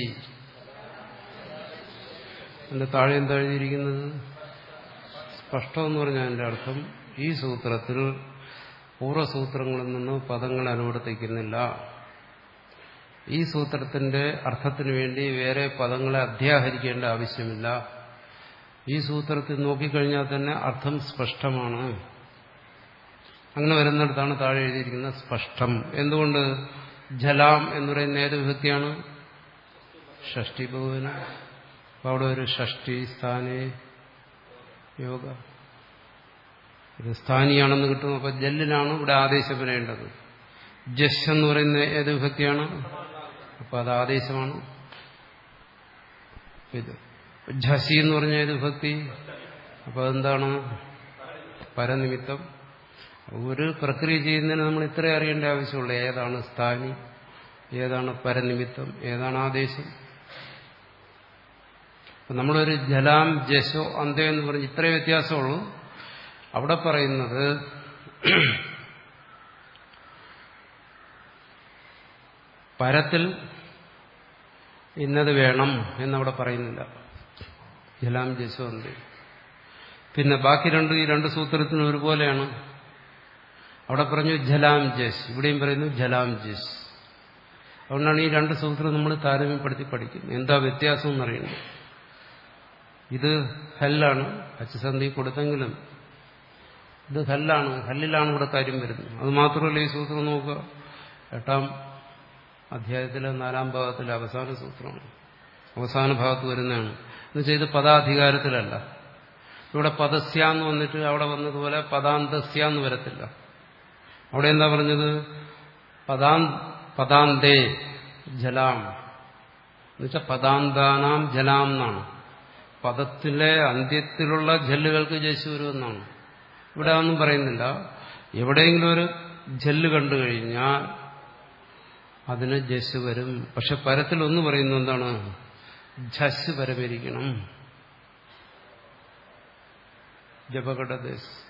A: എന്റെ താഴെ എന്താ എഴുതിയിരിക്കുന്നത് സ്പഷ്ടം എന്ന് പറഞ്ഞാൽ അതിന്റെ അർത്ഥം ഈ സൂത്രത്തിൽ പൂർവ്വസൂത്രങ്ങളിൽ നിന്ന് പദങ്ങൾ അനുവർത്തിക്കുന്നില്ല ഈ സൂത്രത്തിന്റെ അർത്ഥത്തിന് വേണ്ടി വേറെ പദങ്ങളെ അധ്യാഹരിക്കേണ്ട ആവശ്യമില്ല ഈ സൂത്രത്തിൽ നോക്കിക്കഴിഞ്ഞാൽ തന്നെ അർത്ഥം സ്പഷ്ടമാണ് അങ്ങനെ വരുന്നിടത്താണ് താഴെ എഴുതിയിരിക്കുന്നത് സ്പഷ്ടം എന്തുകൊണ്ട് ജലാം എന്ന് പറയുന്ന ഏത് വിഭക്തിയാണ് ഷഷ്ടി ബഹുവിന അപ്പൊ അവിടെ ഒരു ഷഷ്ടി സ്ഥാനേ യോഗ ഇത് സ്ഥാനിയാണെന്ന് കിട്ടും അപ്പൊ ജല്ലിലാണ് ഇവിടെ ആദേശം വരേണ്ടത് ജസ് എന്ന് പറയുന്ന ഏത് വിഭക്തിയാണ് അപ്പൊ അത് ആദേശമാണ് ഇത് ഝസി എന്ന് പറഞ്ഞ ഏത് വിഭക്തി അപ്പൊ അതെന്താണ് പരനിമിത്തം ഒരു പ്രക്രിയ ചെയ്യുന്നതിന് നമ്മൾ ഇത്ര അറിയേണ്ട ആവശ്യമുള്ളൂ ഏതാണ് സ്ഥാനി ഏതാണ് പരനിമിത്തം ഏതാണ് ആദേശം നമ്മളൊരു ജലാം ജശോ അന്ത്യം എന്ന് പറഞ്ഞ് ഇത്രേ വ്യത്യാസമുള്ളൂ അവിടെ പറയുന്നത് പരത്തിൽ ഇന്നത് വേണം എന്നവിടെ പറയുന്നില്ല ജലാം ജശോ അന്ത്യം പിന്നെ ബാക്കി രണ്ട് ഈ രണ്ട് സൂത്രത്തിനും ഒരുപോലെയാണ് അവിടെ പറഞ്ഞു ജലാം ജസ് ഇവിടെയും പറയുന്നു ജലാം ജസ് അതുകൊണ്ടാണ് ഈ രണ്ട് സൂത്രം നമ്മൾ താരതമ്യപ്പെടുത്തി പഠിക്കുന്നത് എന്താ വ്യത്യാസം എന്നറിയുന്നത് ഇത് ഹല്ലാണ് അച്ചുസന്ധി കൊടുത്തെങ്കിലും ഇത് ഹല്ലാണ് ഹല്ലിലാണ് ഇവിടെ കാര്യം വരുന്നത് അത് മാത്രമല്ല ഈ സൂത്രം നോക്കുക എട്ടാം അധ്യായത്തിലെ നാലാം ഭാഗത്തിലെ അവസാന സൂത്രമാണ് അവസാന ഭാഗത്ത് വരുന്നതാണ് എന്നുവെച്ചാൽ ഇത് പദാധികാരത്തിലല്ല ഇവിടെ പദസ്യാന്ന് വന്നിട്ട് അവിടെ വന്നതുപോലെ പദാന്തസ്യാന്ന് വരത്തില്ല അവിടെ എന്താ പറഞ്ഞത് പദാ പദാന്തേ ജലാം എന്നുവെച്ചാൽ പദാന്താനാം ജലാം എന്നാണ് പദത്തിലെ അന്ത്യത്തിലുള്ള ജല്ലുകൾക്ക് ജസ് വരുമെന്നാണ് ഇവിടെ ഒന്നും പറയുന്നില്ല എവിടെയെങ്കിലും ഒരു ജല്ല് കണ്ടു കഴിഞ്ഞാൽ അതിന് ജസ് വരും പക്ഷെ പരത്തിൽ ഒന്ന് പറയുന്നു എന്താണ് ഝസ് പരമിരിക്കണം ജപഘടദേശ്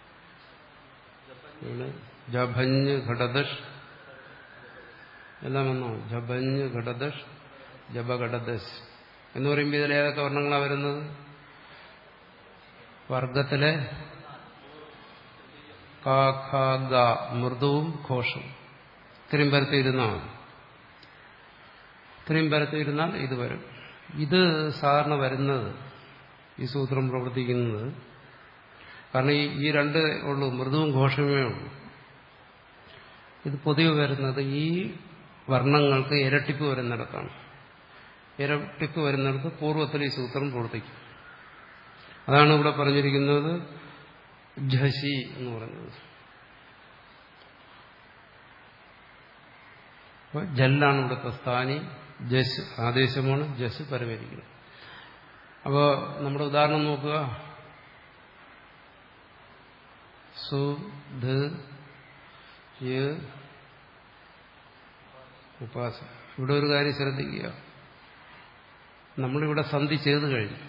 A: ജഭഞ്ഞ് ഘടദഷ് എല്ലാം വന്നോ ജഭഞ്ഞ് ഘടദഷ് ജപഘടദശ് എന്ന് പറയുമ്പോൾ ഇതിൽ ഏതൊക്കെ വർണ്ണങ്ങളാണ് വരുന്നത് വർഗത്തിലെ കാ ഖ ഗ മൃദുവും ഘോഷവും ഇത്രയും പരത്തിയിരുന്നാൽ മതി ഇത്രയും പരത്തിയിരുന്നാൽ ഇത് വരും ഇത് സാധാരണ വരുന്നത് ഈ സൂത്രം പ്രവർത്തിക്കുന്നത് കാരണം ഈ ഈ രണ്ട് ഉള്ളൂ മൃദുവും ഘോഷമേ ഉള്ളൂ ഇത് പൊതുവെ വരുന്നത് ഈ വർണ്ണങ്ങൾക്ക് ഇരട്ടിപ്പ് വരുന്നിടത്താണ് ഇരട്ടിപ്പ് വരുന്നിടത്ത് പൂർവ്വത്തിൽ ഈ സൂത്രം പ്രവർത്തിക്കും അതാണ് ഇവിടെ പറഞ്ഞിരിക്കുന്നത് ഝഷി എന്ന് പറയുന്നത് അപ്പോൾ ജല്ലാണ് ഇവിടുത്തെ സ്ഥാനി ജസ് ആദേശമാണ് ജസ് പരമരിക്കുന്നത് അപ്പോൾ നമ്മുടെ ഉദാഹരണം നോക്കുക സു ധ ഉപാസ ഇവിടെ ഒരു കാര്യം ശ്രദ്ധിക്കുക നമ്മളിവിടെ സന്ധി ചെയ്തു കഴിഞ്ഞു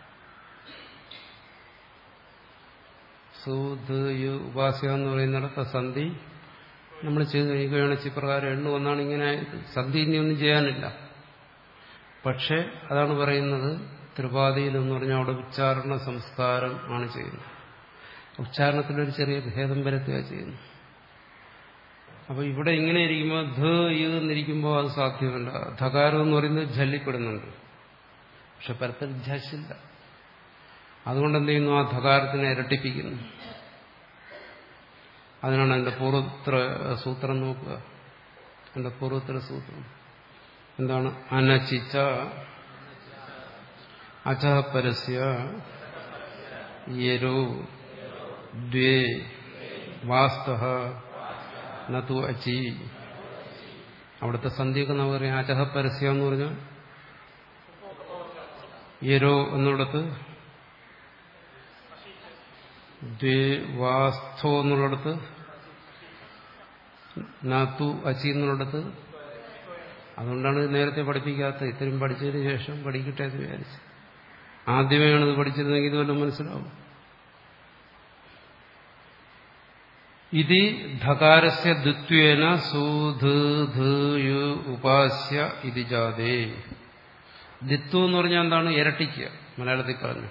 A: സു ധ യു ഉപാസ്യ എന്ന് പറയുന്നിടത്ത് സന്ധി നമ്മൾ ചെയ്തു കഴിയുകയാണ് ചിപ്രകാരം എണ്ണു ഒന്നാണ് ഇങ്ങനെ സന്ധി ഇനി ഒന്നും ചെയ്യാനില്ല പക്ഷെ അതാണ് പറയുന്നത് ത്രിപാതിയിൽ എന്ന് പറഞ്ഞാൽ അവിടെ ഉച്ചാരണ സംസ്കാരം ആണ് ചെയ്യുന്നത് ഉച്ചാരണത്തിലൊരു ചെറിയ ഭേദം വരുത്തുക ചെയ്യുന്നു അപ്പൊ ഇവിടെ ഇങ്ങനെ ഇരിക്കുമ്പോൾ ധ എന്നിരിക്കുമ്പോൾ അത് സാധ്യമല്ല ധകാരം എന്ന് പറയുന്നത് ജല്ലിപ്പെടുന്നുണ്ട് പക്ഷെ പരത്തിൽ ഝസില്ല അതുകൊണ്ട് എന്ത് ചെയ്യുന്നു ആ ധകാരത്തിനെ ഇരട്ടിപ്പിക്കുന്നു അതിനാണ് എന്റെ പൂർവത്ര സൂത്രം നോക്കുക എന്റെ പൂർവത്ര സൂത്രം എന്താണ് അനചിച്ച അചപരസ്യ യരോ ദ്വേ വാസ്ത നതു അച്ചി അവിടുത്തെ സന്ധിയൊക്കെ നമുക്ക് പറയാം അചഹ പരസ്യ എന്ന് പറഞ്ഞാൽ യരോ എന്നുള്ളത് ദ്വേ വാസ്ഥോ എന്നുള്ളിടത്ത് നാത്തു അച്ചി എന്നുള്ളിടത്ത് അതുകൊണ്ടാണ് ഇത് നേരത്തെ പഠിപ്പിക്കാത്തത് ഇത്രയും പഠിച്ചതിന് ശേഷം പഠിക്കട്ടെ എന്ന് വിചാരിച്ചു ആദ്യമേ ആണ് ഇത് പഠിച്ചിരുന്നെങ്കിൽ ഇത് വല്ലതും മനസ്സിലാവും ഇതി ധകാരസ്യ ദ്വിത്വേന സൂധു ഉപാസ്യ ഇതി ജാതേ ദിത്വം എന്ന് പറഞ്ഞാൽ എന്താണ് ഇരട്ടിക്കുക മലയാളത്തിൽ പറഞ്ഞു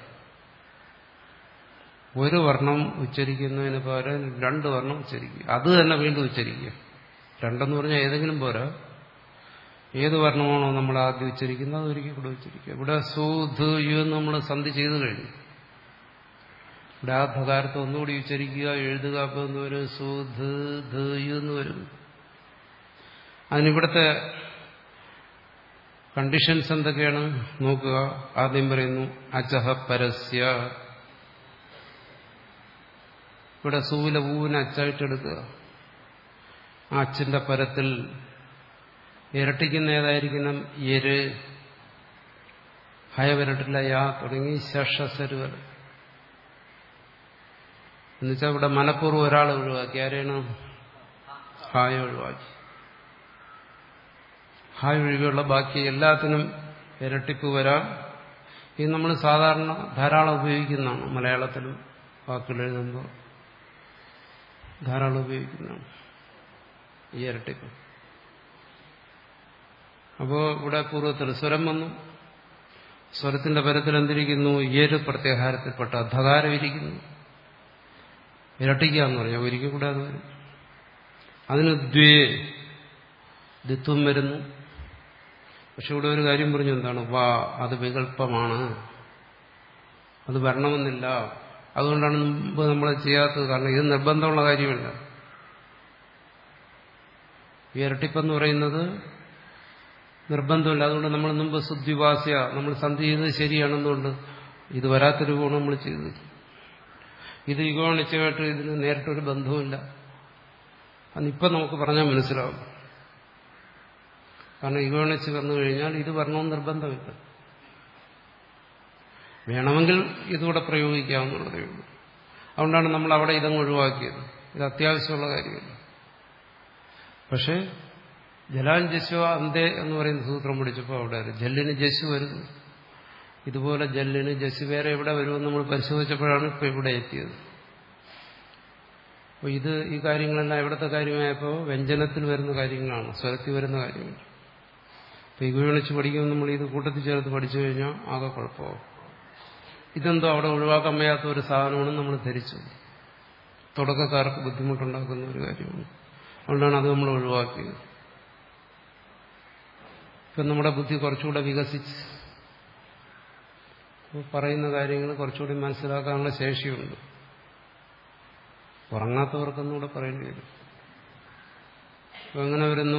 A: ഒരു വർണ്ണം ഉച്ചരിക്കുന്നതിന് പകരം രണ്ട് വർണ്ണം ഉച്ചരിക്കുക അത് തന്നെ വീണ്ടും ഉച്ചരിക്കുക രണ്ടെന്ന് പറഞ്ഞാൽ ഏതെങ്കിലും പോരാ ഏത് വർണ്ണമാണോ നമ്മൾ ആദ്യം ഉച്ചരിക്കുന്നത് അത് ഒരിക്കൽ കൂടെ ഉച്ചരിക്കുക ഇവിടെ സൂധ് യു എന്ന് നമ്മൾ സന്ധി ചെയ്തു കഴിഞ്ഞു ഇവിടെ ആ ധകാരത്തെ ഒന്നുകൂടി ഉച്ചരിക്കുക എഴുതുക അപ്പോൾ എന്ന് വരും സൂധ് ധ യു എന്ന് വരും അതിനിവിടുത്തെ കണ്ടീഷൻസ് എന്തൊക്കെയാണ് നോക്കുക ആദ്യം പറയുന്നു അചഹ പരസ്യ ഇവിടെ സൂല പൂവിനെ അച്ചായിട്ട് എടുക്കുക ആ അച്ചിന്റെ പരത്തിൽ ഇരട്ടിക്കുന്ന ഏതായിരിക്കണം എര് ഹയ വരട്ടില്ല യാ തുടങ്ങി ശഷസര് വരെ എന്നുവെച്ചാൽ ഇവിടെ മനഃപൂർവ്വം ഒരാൾ ഒഴിവാക്കി ആരെയാണ് ഹായ ഒഴിവാക്കി ഹായ് ഒഴികെയുള്ള ബാക്കി എല്ലാത്തിനും ഇരട്ടിപ്പ് വരാം ഇത് നമ്മൾ സാധാരണ ധാരാളം ഉപയോഗിക്കുന്നതാണ് മലയാളത്തിലും വാക്കുകൾ എഴുതുമ്പോൾ ധാരാളം ഉപയോഗിക്കുന്നതാണ് ഈ ഇരട്ടിപ്പ് അപ്പോൾ ഇവിടെ പൂർവ്വത്തിൽ സ്വരം വന്നു സ്വരത്തിന്റെ പരത്തിൽ എന്തിരിക്കുന്നു ഏത് പ്രത്യാഹാരത്തിൽപ്പെട്ട ധകാരം ഇരിക്കുന്നു ഇരട്ടിക്കുക എന്ന് പറഞ്ഞാൽ ഒരിക്കൽ കൂടെ അത് വരും അതിന് ദ്വേ ദിത്വം വരുന്നു പക്ഷെ ഇവിടെ ഒരു കാര്യം പറഞ്ഞു എന്താണ് വാ അത് വികല്പമാണ് അത് വരണമെന്നില്ല അതുകൊണ്ടാണ് മുമ്പ് നമ്മൾ ചെയ്യാത്തത് കാരണം ഇത് നിർബന്ധമുള്ള കാര്യമല്ല ഈ ഇരട്ടിപ്പെന്ന് പറയുന്നത് നിർബന്ധമില്ല അതുകൊണ്ട് നമ്മൾ മുമ്പ് ശുദ്ധിവാസ്യ നമ്മൾ സന്ധി ചെയ്തത് ശരിയാണെന്നുകൊണ്ട് ഇത് വരാത്ത രൂപമാണ് നമ്മൾ ചെയ്തത് ഇത് യുഗോണിച്ചമായിട്ട് ഇതിന് നേരിട്ടൊരു ബന്ധവുമില്ല അതിപ്പം നമുക്ക് പറഞ്ഞാൽ മനസ്സിലാവും കാരണം യുഗോണിച്ച് വന്നു കഴിഞ്ഞാൽ ഇത് വരണമെന്ന് നിർബന്ധമില്ല വേണമെങ്കിൽ ഇതുകൂടെ പ്രയോഗിക്കാവുന്നതേ ഉള്ളൂ അതുകൊണ്ടാണ് നമ്മൾ അവിടെ ഇതങ്ങ് ഒഴിവാക്കിയത് ഇത് അത്യാവശ്യമുള്ള കാര്യമല്ല പക്ഷേ ജലാൻ ജസ്വ അന്തേ എന്ന് പറയുന്ന സൂത്രം പിടിച്ചപ്പോൾ അവിടെ ജല്ലിന് ജസ്സു വരുന്നു ഇതുപോലെ ജല്ലിന് ജസ് വേറെ എവിടെ വരുമെന്ന് നമ്മൾ പരിശോധിച്ചപ്പോഴാണ് ഇപ്പൊ ഇവിടെ എത്തിയത് അപ്പോൾ ഇത് ഈ കാര്യങ്ങളെല്ലാം എവിടുത്തെ കാര്യമായപ്പോൾ വ്യഞ്ജനത്തിൽ വരുന്ന കാര്യങ്ങളാണ് സ്വരത്തിൽ വരുന്ന കാര്യങ്ങൾ അപ്പോൾ ഇത് വിളിച്ച് പഠിക്കുമ്പോൾ നമ്മൾ ഇത് കൂട്ടത്തിൽ ചേർത്ത് പഠിച്ചു കഴിഞ്ഞാൽ ആകെ കുഴപ്പമാവും ഇതെന്തോ അവിടെ ഒഴിവാക്കാൻ വയ്യാത്ത ഒരു സാധനമാണെന്ന് നമ്മൾ ധരിച്ചു തുടക്കക്കാർക്ക് ബുദ്ധിമുട്ടുണ്ടാക്കുന്ന ഒരു കാര്യമാണ് അതുകൊണ്ടാണ് അത് നമ്മൾ ഒഴിവാക്കിയത് ഇപ്പം നമ്മുടെ ബുദ്ധി കുറച്ചുകൂടെ വികസിച്ച് പറയുന്ന കാര്യങ്ങൾ കുറച്ചുകൂടി മനസ്സിലാക്കാനുള്ള ശേഷിയുണ്ട് ഉറങ്ങാത്തവർക്കൊന്നുകൂടെ പറയേണ്ടി വരും അപ്പൊ എങ്ങനെ വരുന്നു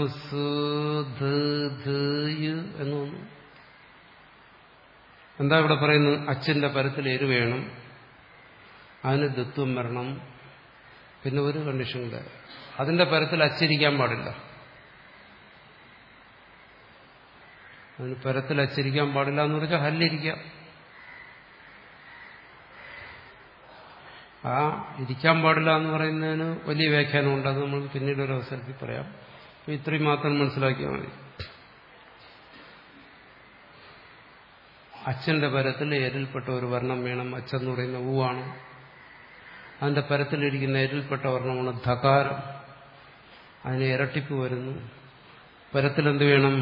A: എന്ന് വന്നു എന്താ ഇവിടെ പറയുന്നത് അച്ഛന്റെ പരത്തിൽ എരു വേണം അതിന് ദത്വം വരണം പിന്നെ ഒരു കണ്ടീഷൻ കൂടെ അതിന്റെ പരത്തിൽ അച്ചിരിക്കാൻ പാടില്ല അതിന് പരത്തിൽ അച്ചിരിക്കാൻ പാടില്ല എന്ന് പറഞ്ഞാൽ ഹല്ലിരിക്കാം ആ ഇരിക്കാൻ പാടില്ല എന്ന് പറയുന്നതിന് വലിയ വ്യാഖ്യാനമുണ്ട് അത് നമ്മൾ പിന്നീട് ഒരു അവസരത്തിൽ പറയാം അപ്പൊ ഇത്രയും മാത്രം മനസ്സിലാക്കിയാൽ മതി അച്ഛന്റെ പരത്തിൽ എരിൽപ്പെട്ട ഒരു വർണ്ണം വേണം അച്ഛൻ പറയുന്ന ഊവാണ് അതിന്റെ പരത്തിലിരിക്കുന്ന എരിൽപ്പെട്ട വർണ്ണമാണ് ധകാരം അതിന് ഇരട്ടിപ്പ് വരുന്നു പരത്തിലെന്ത് വേണം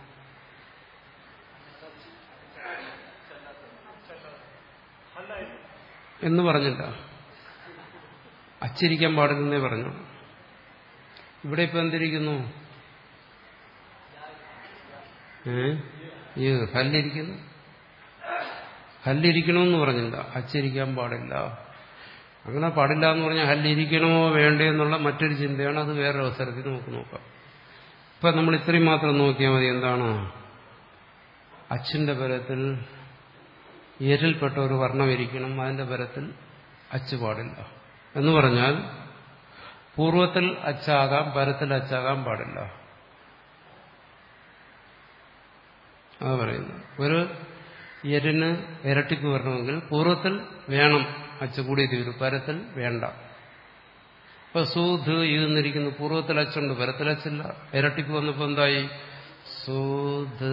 A: എന്ന് പറഞ്ഞില്ല അച്ചിരിക്കാൻ പാടില്ലെന്നേ പറഞ്ഞു ഇവിടെ ഇപ്പൊ എന്തിരിക്കുന്നു ഏ ഈ ഹല്ലിരിക്കുന്നു ഹല്ലിരിക്കണമെന്ന് പറഞ്ഞില്ല അച്ചിരിക്കാൻ പാടില്ല അങ്ങനെ പാടില്ല എന്ന് പറഞ്ഞാൽ ഹല്ലിരിക്കണമോ വേണ്ടേ എന്നുള്ള മറ്റൊരു ചിന്തയാണ് അത് വേറൊരു അവസരത്തിൽ നമുക്ക് നോക്കാം ഇപ്പൊ നമ്മൾ ഇത്രയും മാത്രം നോക്കിയാൽ മതി എന്താണ് അച്ഛന്റെ പരത്തിൽ ഏരിൽപ്പെട്ട ഒരു വർണ്ണം ഇരിക്കണം അതിന്റെ പരത്തിൽ അച്ച് പാടില്ല എന്ന് പറഞ്ഞാൽ പൂർവത്തിൽ അച്ചാകാം പരത്തിൽ അച്ചാകാൻ പാടില്ല അത് പറയുന്നു ഒരു എരിന് ഇരട്ടിപ്പ് വരണമെങ്കിൽ പൂർവത്തിൽ വേണം അച്ച് കൂടി തീരും പരത്തിൽ വേണ്ട ഇപ്പൊ സൂധ് ഇതെന്നിരിക്കുന്നു പൂർവ്വത്തിൽ അച്ചുണ്ട് പരത്തിൽ അച്ചില്ല ഇരട്ടിപ്പ് വന്നപ്പോ എന്തായി സൂധ്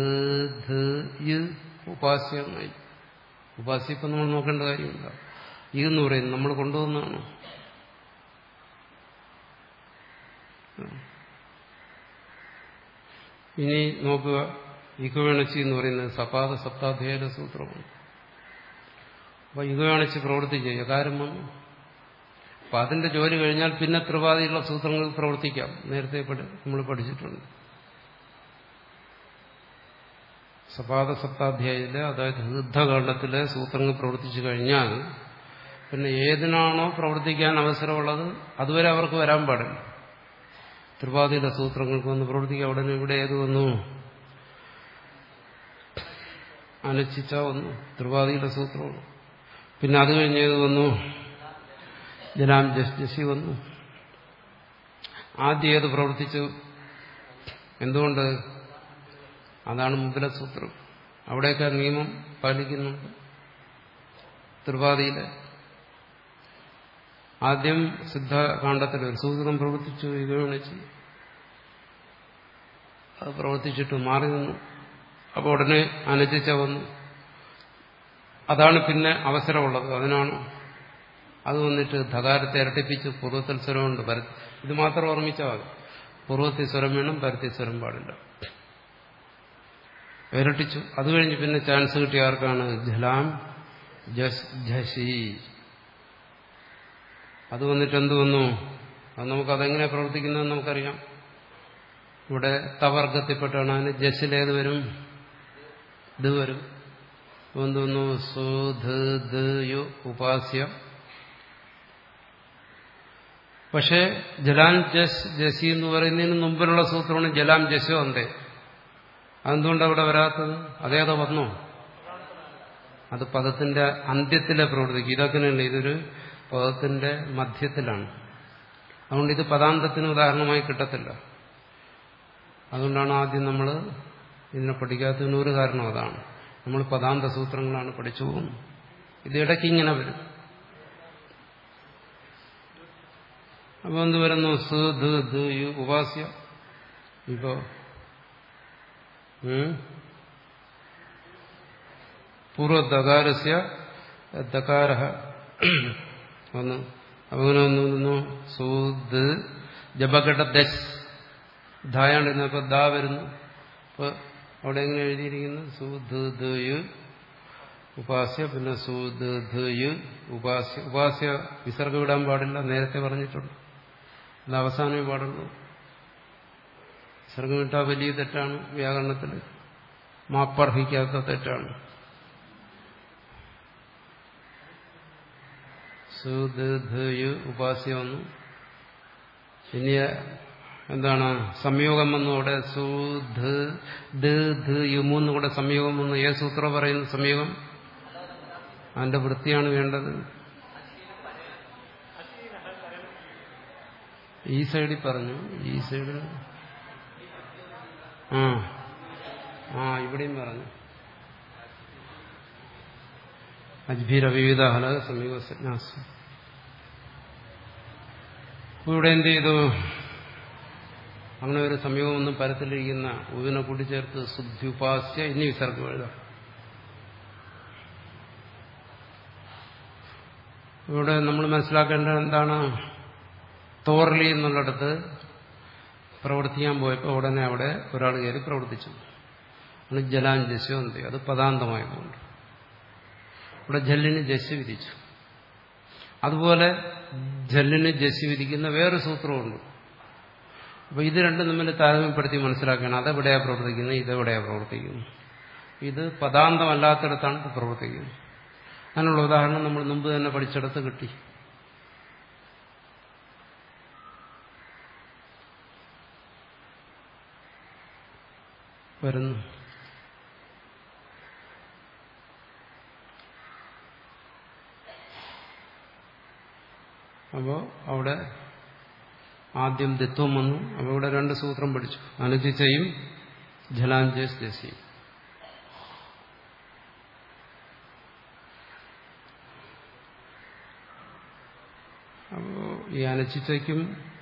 A: ഉപാസ്യമായി ഉപാസ്യം ഇപ്പം നമ്മൾ നോക്കേണ്ട കാര്യമില്ല ഇതെന്ന് പറയുന്നത് നമ്മൾ കൊണ്ടുവന്നതാണ് ഇനി നോക്കുക ഇകവേണച്ചി എന്ന് പറയുന്നത് സപാദ സപ്താധ്യായ സൂത്രമാണ് അപ്പൊ യുഗവേണച്ച് പ്രവർത്തിക്കുക യകാരം വന്നു അപ്പൊ അതിന്റെ ജോലി കഴിഞ്ഞാൽ പിന്നെ ത്രിപാതിയുള്ള സൂത്രങ്ങൾ പ്രവർത്തിക്കാം നേരത്തെ നമ്മൾ പഠിച്ചിട്ടുണ്ട് സപാദ സപ്താധ്യായത്തിലെ അതായത് യുദ്ധകാണ്ഡത്തിലെ സൂത്രങ്ങൾ പ്രവർത്തിച്ചു കഴിഞ്ഞാൽ പിന്നെ ഏതിനാണോ പ്രവർത്തിക്കാൻ അവസരമുള്ളത് അതുവരെ അവർക്ക് വരാൻ പാടില്ല ത്രിപാതിയുടെ സൂത്രങ്ങൾക്ക് വന്ന് പ്രവർത്തിക്കുക ഉടനെ ഇവിടെ ഏത് വന്നു അനച്ചിച്ച വന്നു ത്രിപാതിയുടെ സൂത്രമാണ് പിന്നെ അത് കഴിഞ്ഞ് ഏത് വന്നു ജലാം ജസ്ജസി വന്നു ആദ്യം ഏത് പ്രവർത്തിച്ചു എന്തുകൊണ്ട് അതാണ് മുദ്രസൂത്രം അവിടെയൊക്കെ നിയമം പാലിക്കുന്നുണ്ട് ത്രിപാതിയിലെ ആദ്യം സിദ്ധകാണ്ഡത്തിൽ ഒരു സൂത്രം പ്രവർത്തിച്ചു ഇത് വിളിച്ച് അത് പ്രവർത്തിച്ചിട്ട് മാറി നിന്നു അപ്പോൾ ഉടനെ അനുചിച്ച വന്നു അതാണ് പിന്നെ അവസരമുള്ളത് അതിനാണ് അത് വന്നിട്ട് ധകാരത്തെ ഇരട്ടിപ്പിച്ച് പൂർവ്വത്തിൽ സ്വരമുണ്ട് ഇത് മാത്രം ഓർമ്മിച്ചാൽ മതി പൂർവ്വത്തിൽ സ്വരം വേണം പരത്തി സ്വരം പാടില്ല ഇരട്ടിച്ചു അത് കഴിഞ്ഞ് പിന്നെ ചാൻസ് കിട്ടിയ ആർക്കാണ് ജലാം ജസ് ജഷി അത് വന്നിട്ട് എന്ത് വന്നു അത് നമുക്ക് അതെങ്ങനെ പ്രവർത്തിക്കുന്നതെന്ന് നമുക്കറിയാം ഇവിടെ തവർഗത്തിൽപ്പെട്ടാണ് അതിന് ജസ്സിലേത് വരും ഇത് വരും എന്ത് വന്നു സുധു ഉപാസ്യ പക്ഷേ ജലാം ജസ് ജസി എന്ന് പറയുന്നതിന് മുമ്പിലുള്ള സൂത്രമാണ് ജലാം ജസോ അന്തേ അതെന്തുകൊണ്ട് അവിടെ വരാത്തത് അതേതോ വന്നോ അത് പദത്തിന്റെ അന്ത്യത്തിലെ പ്രവർത്തിക്കും ഇതൊക്കെയല്ല ഇതൊരു പദത്തിന്റെ മധ്യത്തിലാണ് അതുകൊണ്ട് ഇത് പദാന്തത്തിന് ഉദാഹരണമായി കിട്ടത്തില്ല അതുകൊണ്ടാണ് ആദ്യം നമ്മൾ ഇതിനെ പഠിക്കാത്തതിന് ഒരു കാരണം അതാണ് നമ്മൾ പദാന്ത സൂത്രങ്ങളാണ് പഠിച്ചു പോകുന്നത് ഇത് ഇടയ്ക്ക് ഇങ്ങനെ വരും അപ്പൊ എന്ത് വരുന്നു സു ധു ധു യു ഉപാസ്യ ഇപ്പോ പൂർവ്വദകാരസ്യ ദകാര വന്നു അങ്ങനെ വന്നു സൂദ് ജപഘട്ട ദശ് ധായാണ് ഇപ്പൊ ദാ വരുന്നു അപ്പൊ അവിടെ എങ്ങനെ എഴുതിയിരിക്കുന്നു സൂദ് ഉപാസ്യ പിന്നെ സൂദ് ഉപാസ്യ ഉപാസ്യ വിസർഗം വിടാൻ പാടില്ല നേരത്തെ പറഞ്ഞിട്ടുണ്ട് അത് അവസാനമേ പാടുള്ളൂ വിസർഗം വിട്ടാൽ വലിയ തെറ്റാണ് വ്യാകരണത്തിൽ മാപ്പർഹിക്കാത്ത തെറ്റാണ് സുദ് ഉപാസ്യ വന്നു ഇനി എന്താണ് സംയോഗം വന്നു അവിടെ സുധ് ദ് യുമൂന്ന് കൂടെ സംയോഗം വന്നു ഏത് സൂത്രം പറയുന്നു സംയോഗം അതിന്റെ വൃത്തിയാണ് വേണ്ടത് ഈ സൈഡിൽ പറഞ്ഞു ഈ സൈഡിൽ ആ ആ ഇവിടെയും പറഞ്ഞു അജ്ഭീര വിവിധ ഹലക സമീപ സന്യാസം ഇവിടെ എന്ത് ചെയ്തു അങ്ങനെ ഒരു സമീപമൊന്നും പരത്തിലിരിക്കുന്ന ഊവിനെ കൂട്ടിച്ചേർത്ത് ശുദ്ധ്യുപാസ്യ ഇനി വിസർഗം എഴുതാം ഇവിടെ നമ്മൾ മനസ്സിലാക്കേണ്ടത് എന്താണ് തോർലി എന്നുള്ളിടത്ത് പ്രവർത്തിക്കാൻ പോയപ്പോൾ ഉടനെ അവിടെ ഒരാൾ കയറി പ്രവർത്തിച്ചു ആണ് ജലാഞ്ജസ്യോ എന്ത് അത് പദാന്തമായതുകൊണ്ട് ഇവിടെ ജല്ലിന് ജസ് വിധിച്ചു അതുപോലെ ജല്ലിന് ജസ് വിധിക്കുന്ന വേറെ സൂത്രമുണ്ട് അപ്പൊ ഇത് രണ്ടും തമ്മിൽ താരതമ്യപ്പെടുത്തി മനസ്സിലാക്കണം അതെവിടെയാ പ്രവർത്തിക്കുന്നത് ഇതെവിടെയാ പ്രവർത്തിക്കുന്നത് ഇത് പദാന്തമല്ലാത്തിടത്താണ് ഇത് പ്രവർത്തിക്കുന്നത് അതിനുള്ള ഉദാഹരണം നമ്മൾ മുമ്പ് തന്നെ പഠിച്ചെടുത്ത് കിട്ടി വരുന്നു അപ്പോൾ അവിടെ ആദ്യം ദിത്വം വന്നു അപ്പോൾ ഇവിടെ രണ്ട് സൂത്രം പഠിച്ചു അനുജിച്ചയും ജലാഞ്ജസ് ജസിയും അപ്പോൾ ഈ അനച്ചിച്ചയ്ക്കും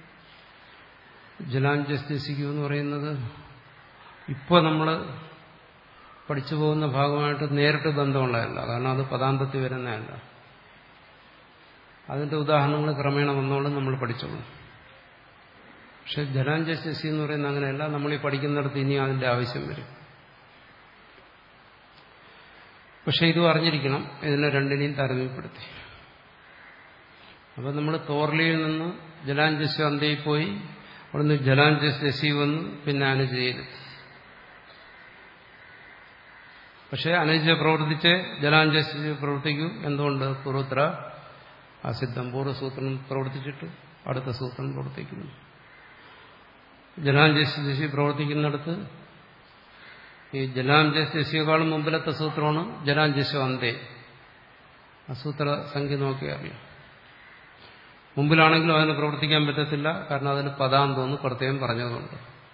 A: ജലാഞ്ജസ് ജസിക്കും എന്ന് പറയുന്നത് ഇപ്പോൾ നമ്മൾ പഠിച്ചു പോകുന്ന ഭാഗമായിട്ട് നേരിട്ട് ബന്ധമുള്ളതല്ല കാരണം അത് പദാന്തത്തിൽ വരുന്നതല്ല അതിന്റെ ഉദാഹരണങ്ങൾ ക്രമേണ വന്നോളും നമ്മൾ പഠിച്ചോളും പക്ഷെ ജലാഞ്ജസ്യസി എന്ന് പറയുന്നത് അങ്ങനെയല്ല നമ്മൾ ഈ പഠിക്കുന്നിടത്ത് ഇനി അതിന്റെ ആവശ്യം വരും പക്ഷെ ഇതും അറിഞ്ഞിരിക്കണം ഇതിനെ രണ്ടിനെയും താരതമ്യപ്പെടുത്തി അപ്പം നമ്മൾ തോർലിയിൽ നിന്ന് ജലാഞ്ജസ്യ അന്തയിൽ പോയി അവിടുന്ന് ജലാഞ്ജസ്യസി വന്നു പിന്നെ അനുജയിലെത്തി പക്ഷെ അനുജ പ്രവർത്തിച്ച് ജലാഞ്ജസ്യ പ്രവർത്തിക്കൂ എന്തുകൊണ്ട് പൂർവത്ര അസിദ്ധം പൂർവ്വസൂത്രം പ്രവർത്തിച്ചിട്ട് അടുത്ത സൂത്രം പ്രവർത്തിക്കുന്നു ജലാഞ്ജസ്യസി പ്രവർത്തിക്കുന്നിടത്ത് ഈ ജലാഞ്ജസ്യസിയേക്കാളും മുമ്പിലത്തെ സൂത്രമാണ് ജലാഞ്ജസ്യ അന്തേ ആ സൂത്ര സംഖ്യ നോക്കിയാൽ അറിയാം മുമ്പിലാണെങ്കിലും അതിന് പ്രവർത്തിക്കാൻ പറ്റത്തില്ല കാരണം അതിന് പദാന്തോന്ന് പ്രത്യേകം പറഞ്ഞതുകൊണ്ട്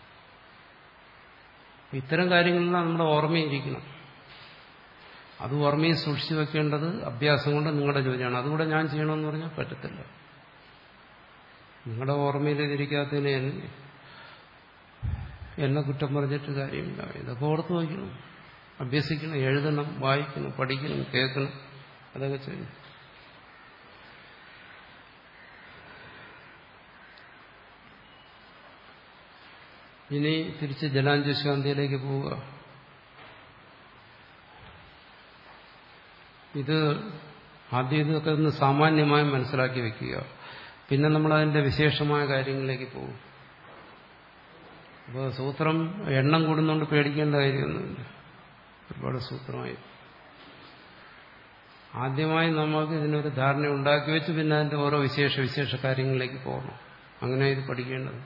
A: ഇത്തരം കാര്യങ്ങളെല്ലാം നമ്മുടെ ഓർമ്മയിരിക്കണം അത് ഓർമ്മയിൽ സൂക്ഷിച്ചു വെക്കേണ്ടത് അഭ്യാസം കൊണ്ട് നിങ്ങളുടെ ജോലിയാണ് അതുകൂടെ ഞാൻ ചെയ്യണമെന്ന് പറഞ്ഞാൽ പറ്റത്തില്ല നിങ്ങളുടെ ഓർമ്മയിൽ ഇതിരിക്കാത്തതിന് എന്നെ കുറ്റം പറഞ്ഞിട്ട് കാര്യമില്ല ഇതൊക്കെ ഓർത്ത് വയ്ക്കണം അഭ്യസിക്കണം എഴുതണം വായിക്കണം പഠിക്കണം കേൾക്കണം അതൊക്കെ ചെയ്യണം ഇനി തിരിച്ച് ജലാഞ്ജശാന്തിയിലേക്ക് പോവുക ഇത് ആദ്യം ഇതൊക്കെ ഒന്ന് സാമാന്യമായി മനസ്സിലാക്കി വെക്കുക പിന്നെ നമ്മൾ അതിന്റെ വിശേഷമായ കാര്യങ്ങളിലേക്ക് പോകും അപ്പോൾ സൂത്രം എണ്ണം കൂടുന്നതുകൊണ്ട് പേടിക്കേണ്ട കാര്യമൊന്നുമില്ല ഒരുപാട് സൂത്രമായി ആദ്യമായി നമുക്ക് ഇതിനൊരു ധാരണ ഉണ്ടാക്കി വെച്ച് പിന്നെ അതിന്റെ ഓരോ വിശേഷ വിശേഷ കാര്യങ്ങളിലേക്ക് പോകണം അങ്ങനെ ഇത് പഠിക്കേണ്ടത്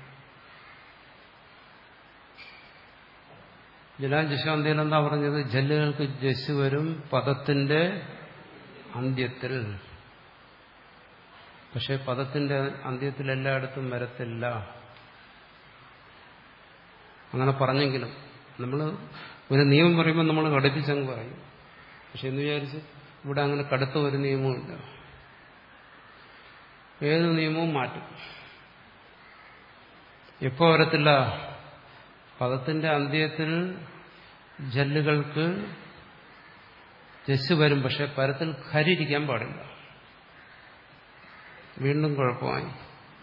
A: ജലാഞ്ജശാന്തിയിൽ എന്താ പറഞ്ഞത് ജല്ലുകൾക്ക് ജസ് വരും പദത്തിന്റെ അന്ത്യത്തിൽ പക്ഷെ പദത്തിന്റെ അന്ത്യത്തിൽ എല്ലായിടത്തും വരത്തില്ല അങ്ങനെ പറഞ്ഞെങ്കിലും നമ്മൾ ഒരു നിയമം പറയുമ്പോൾ നമ്മൾ കടുപ്പിച്ചങ്ങ് പറയും പക്ഷെ എന്ന് വിചാരിച്ച് ഇവിടെ അങ്ങനെ കടുത്ത ഒരു നിയമവുമില്ല ഏത് നിയമവും മാറ്റും എപ്പോ വരത്തില്ല പദത്തിന്റെ അന്ത്യത്തിൽ ജല്ലുകൾക്ക് ജസ് വരും പക്ഷെ പരത്തിൽ ഖരിയിരിക്കാൻ പാടില്ല വീണ്ടും കുഴപ്പമായി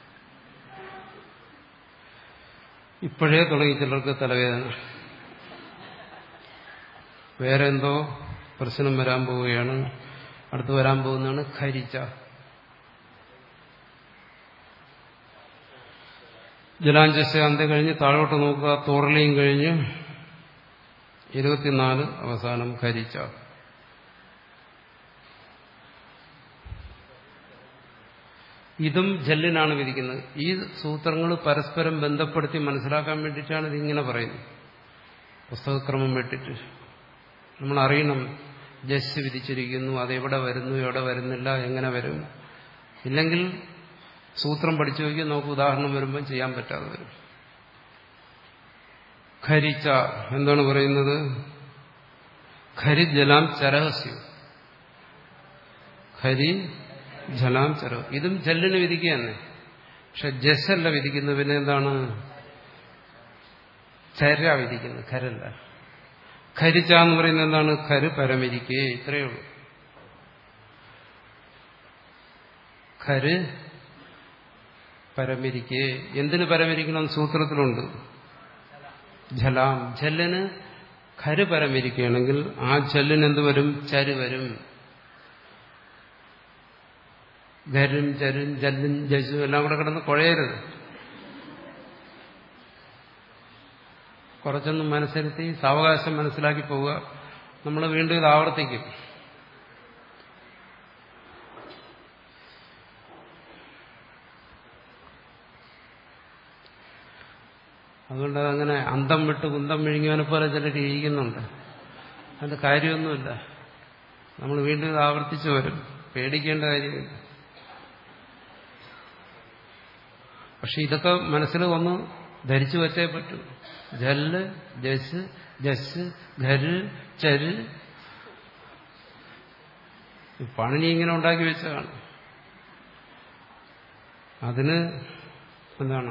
A: ഇപ്പോഴേ തുടങ്ങി ചിലർക്ക് തലവേദന വേറെ എന്തോ പ്രശ്നം വരാൻ പോവുകയാണ് അടുത്ത് വരാൻ പോകുന്നതാണ് ഖരിച്ച ജലാഞ്ജസ്യ അന്ത്യം കഴിഞ്ഞ് താഴോട്ട് നോക്കുക തോറലയും കഴിഞ്ഞ് ഇരുപത്തിനാല് അവസാനം ഖരിച്ച ഇതും ജല്ലിനാണ് വിധിക്കുന്നത് ഈ സൂത്രങ്ങൾ പരസ്പരം ബന്ധപ്പെടുത്തി മനസ്സിലാക്കാൻ വേണ്ടിയിട്ടാണ് ഇതിങ്ങനെ പറയുന്നത് പുസ്തകക്രമം വിട്ടിട്ട് നമ്മൾ അറിയണം ജസ് വിധിച്ചിരിക്കുന്നു അതെവിടെ വരുന്നു എവിടെ വരുന്നില്ല എങ്ങനെ വരും ഇല്ലെങ്കിൽ സൂത്രം പഠിച്ചു നോക്കിയാൽ നമുക്ക് ഉദാഹരണം വരുമ്പോൾ ചെയ്യാൻ പറ്റാതെ വരും ഖരിച്ച എന്താണ് പറയുന്നത് ഖരി ജലാം ചരഹസ്യം ഖരി ജലാം ചരഹ ഇതും ജല്ലിന് വിധിക്കുക തന്നെ പക്ഷെ ജസ്സല്ല വിധിക്കുന്നത് പിന്നെ എന്താണ് ചര വിധിക്കുന്നത് ഖരല്ല ഖരിച്ച എന്ന് പറയുന്നത് എന്താണ് ഖര് പരമിരിക്കേ ഇത്രയേ ഉള്ളൂ ഖര് പരമിരിക്കേ എന്തിന് പരമിരിക്കണം സൂത്രത്തിലുണ്ട് ജലാം ജല്ലിന് ഖര് പരമിരിക്കുകയാണെങ്കിൽ ആ ജല്ലിന് എന്ത് വരും ചര് വരും ഖരും ചരും ജല്ലും ജസും എല്ലാം കൂടെ കിടന്ന് കുഴയരുത് കുറച്ചൊന്നും മനസ്സിരുത്തി സാവകാശം മനസ്സിലാക്കി പോവുക നമ്മൾ വീണ്ടും ഇത് ആവർത്തിക്കും അതുകൊണ്ട് അതങ്ങനെ അന്തം വിട്ട് കുന്തം വിഴുങ്ങിയവനെ പോലെ ചിലർ ഇരിക്കുന്നുണ്ട് അതിന്റെ കാര്യമൊന്നുമില്ല നമ്മൾ വീണ്ടും ഇത് ആവർത്തിച്ചു വരും പേടിക്കേണ്ട കാര്യമില്ല പക്ഷെ ഇതൊക്കെ മനസ്സിൽ വന്ന് ധരിച്ചു വച്ചേ പറ്റൂ ജല്ല് ജസ് ജസ് ഘര് ചര് പണിനി ഇങ്ങനെ ഉണ്ടാക്കി വെച്ചതാണ് അതിന് എന്താണ്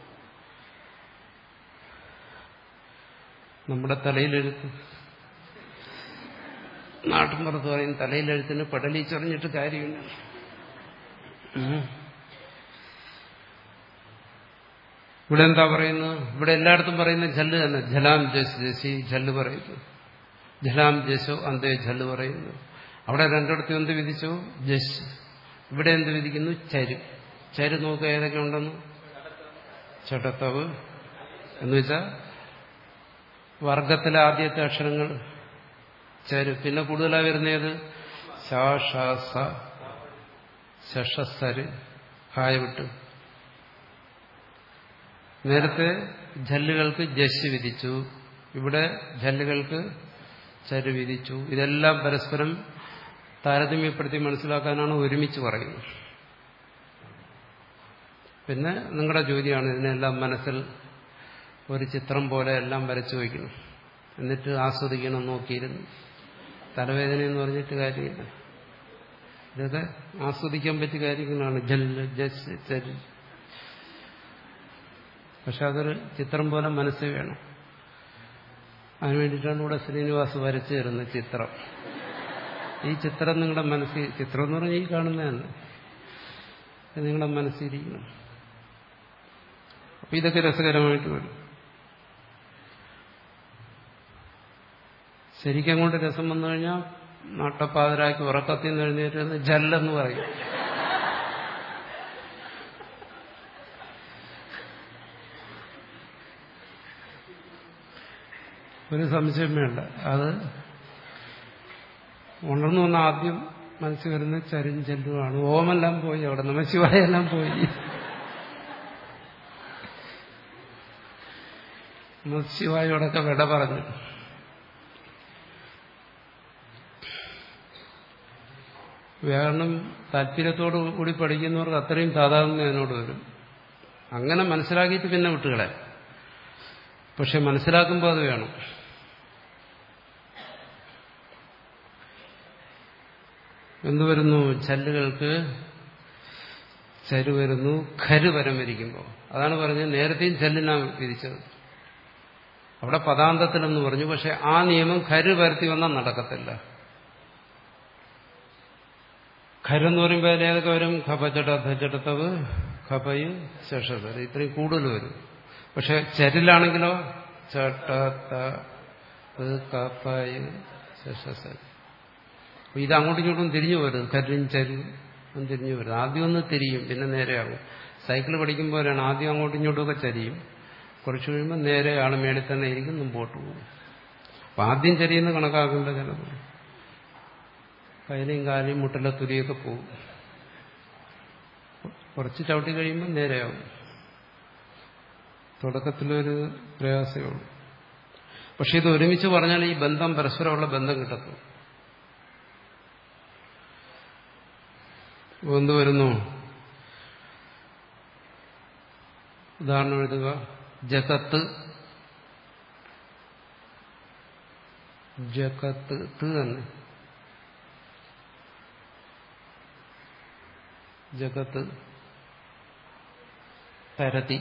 A: നമ്മുടെ തലയിലെഴുത്ത് നാട്ടിൻപുറത്ത് പറയും തലയിലെഴുത്തിന് പടലി ചൊറിഞ്ഞിട്ട് കാര്യമില്ല ഇവിടെ എന്താ പറയുന്നത് ഇവിടെ എല്ലായിടത്തും പറയുന്ന ജല്ല് തന്നെ ജലാം ജസ് ജസി ജല്ല് പറയുന്നു ജലാം ജസോ അന്തേ ജല്ല് പറയുന്നു അവിടെ രണ്ടിടത്തും എന്ത് വിധിച്ചു ജസ് ഇവിടെ എന്ത് വിധിക്കുന്നു ചരു ചരു നോക്കുക ഏതൊക്കെ ഉണ്ടെന്ന് ചടത്തവ് എന്ന് വെച്ചാൽ വർഗത്തിലെ ആദ്യത്തെ അക്ഷരങ്ങൾ ചരു പിന്നെ കൂടുതലായി വരുന്നത് ശാ ഷാ സ ശഷസര് ഹായ വിട്ട് നേരത്തെ ജല്ലുകൾക്ക് ജശ് വിധിച്ചു ഇവിടെ ജല്ലുകൾക്ക് ചരു വിധിച്ചു ഇതെല്ലാം പരസ്പരം താരതമ്യപ്പെടുത്തി മനസ്സിലാക്കാനാണ് ഒരുമിച്ച് പറയുന്നത് പിന്നെ നിങ്ങളുടെ ജോലിയാണ് ഇതിനെല്ലാം മനസ്സിൽ ഒരു ചിത്രം പോലെ എല്ലാം വരച്ചു വയ്ക്കണം എന്നിട്ട് ആസ്വദിക്കണം നോക്കിയിരുന്നു തലവേദന എന്ന് പറഞ്ഞിട്ട് കാര്യമില്ല ഇതൊക്കെ ആസ്വദിക്കാൻ പറ്റിയ കാര്യങ്ങളാണ് ജല് ജസ് ചരി പക്ഷെ അതൊരു ചിത്രം പോലെ മനസ്സിൽ വേണം അതിനു വേണ്ടിയിട്ടാണ് ഇവിടെ ശ്രീനിവാസ് വരച്ചു തരുന്ന ചിത്രം ഈ ചിത്രം നിങ്ങളുടെ മനസ്സിൽ ചിത്രം എന്ന് പറഞ്ഞാൽ ഈ കാണുന്നതല്ല ഇത് നിങ്ങളുടെ മനസ്സിരിക്കണം അപ്പൊ ഇതൊക്കെ രസകരമായിട്ട് വരും ശരിക്കും അങ്ങോട്ട് രസം വന്നു കഴിഞ്ഞാൽ നട്ടപ്പാതിരാക്കി ഉറക്കത്തിൽ നിന്ന് എഴുന്നേറ്റ് ജല്ലെന്ന് പറയും ഒരു സംശയം വേണ്ട അത് ഉണർന്നു വന്ന ആദ്യം മനസ്സിൽ വരുന്ന ചരും ചെല്ലുമാണ് ഓമെല്ലാം പോയി അവിടെ നമശിവായെല്ലാം പോയി നമശിവായോടൊക്കെ വിട പറഞ്ഞു വ്യാകരണം താല്പര്യത്തോടു കൂടി പഠിക്കുന്നവർക്ക് അത്രയും സാധാരണ അതിനോട് വരും അങ്ങനെ മനസ്സിലാക്കിയിട്ട് പിന്നെ വിട്ടുകളെ പക്ഷെ മനസ്സിലാക്കുമ്പോൾ അത് വേണം എന്തു വരുന്നു ചല്ലുകൾക്ക് ചരു വരുന്നു ഖര് വരം വരിക്കുമ്പോൾ അതാണ് പറഞ്ഞത് നേരത്തെയും ചല്ലിനാണ് വിധിച്ചത് അവിടെ പദാന്തത്തിലെന്ന് പറഞ്ഞു പക്ഷെ ആ നിയമം ഖര് വരുത്തി വന്നാൽ നടക്കത്തില്ല ഖരെന്ന് പറയുമ്പോൾ അതിൽ ഏതൊക്കെ വരും ഖപചട ധചടത്തവ് ഖപയ് ശേഷതർ ഇത്രയും കൂടുതൽ വരും പക്ഷെ ചരിലാണെങ്കിലോ ചട്ട കപ്പയ് ശേഷസർ ഇത് അങ്ങോട്ടും ഇങ്ങോട്ടും തിരിഞ്ഞു വരും കരിയും ചരും തിരിഞ്ഞു വരും ആദ്യം ഒന്ന് തിരിയും പിന്നെ നേരെയാകും സൈക്കിൾ പഠിക്കുമ്പോഴാണ് ആദ്യം അങ്ങോട്ടും ഇങ്ങോട്ടും ഒക്കെ ചരിയും കുറച്ച് കഴിയുമ്പോൾ നേരെ ആൾ മേളിൽ തന്നെ ഇരിക്കും മുമ്പോട്ട് പോകും അപ്പം ആദ്യം ചരിയെന്ന് കണക്കാക്കേണ്ട ചിലത് കയ്യിലെയും കാലിയും മുട്ടല തുരിയൊക്കെ പോകും കുറച്ച് ചവിട്ടി കഴിയുമ്പോൾ നേരെയാവും തുടക്കത്തിലൊരു പ്രയാസമേ ഉള്ളൂ പക്ഷെ ഇത് ഒരുമിച്ച് പറഞ്ഞാൽ ഈ ബന്ധം പരസ്പരമുള്ള ബന്ധം കിട്ടത്തും എന്ത് വരുന്നു ഉദാഹരണം എഴുതുക ജഗത്ത് ജഗത്ത് ത് തന്നെ ജഗത്ത് തരതി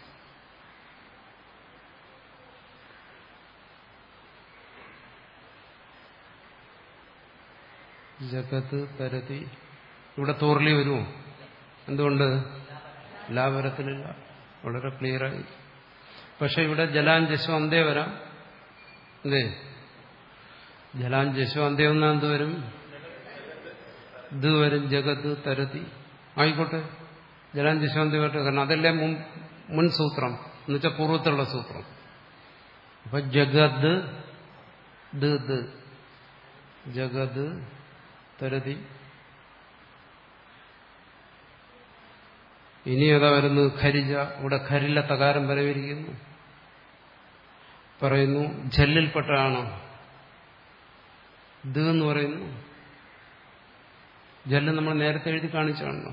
A: ജഗത്ത് തരതി ഇവിടെ തോർലി വരുമോ എന്തുകൊണ്ട് ലാഭരത്തിലില്ല വളരെ ക്ലിയറായി പക്ഷെ ഇവിടെ ജലാഞ്ജസ്വം അന്തേ വരാം അല്ലേ ജലാഞ്ജസ്വം അന്തേ ഒന്നാ എന്ത് വരും ഇത് വരും ജഗത്ത് തരതി ആയിക്കോട്ടെ ജലാഞ്ജസ്വം അന്തേ വരട്ടെ കാരണം അതല്ലേ മുൻ മുൻ സൂത്രം എന്നുവെച്ചാൽ പൂർവ്വത്തിലുള്ള സൂത്രം അപ്പൊ ജഗത് ദ് ജഗത് തരതി ഇനി ഏതാ വരുന്നത് ഖരിജ ഇവിടെ ഖരില തകാരം വരവിരിക്കുന്നു പറയുന്നു ജല്ലിൽപ്പെട്ടതാണ് ഇത് എന്ന് പറയുന്നു ജല്ല് നമ്മൾ നേരത്തെ എഴുതി കാണിച്ചാണല്ലോ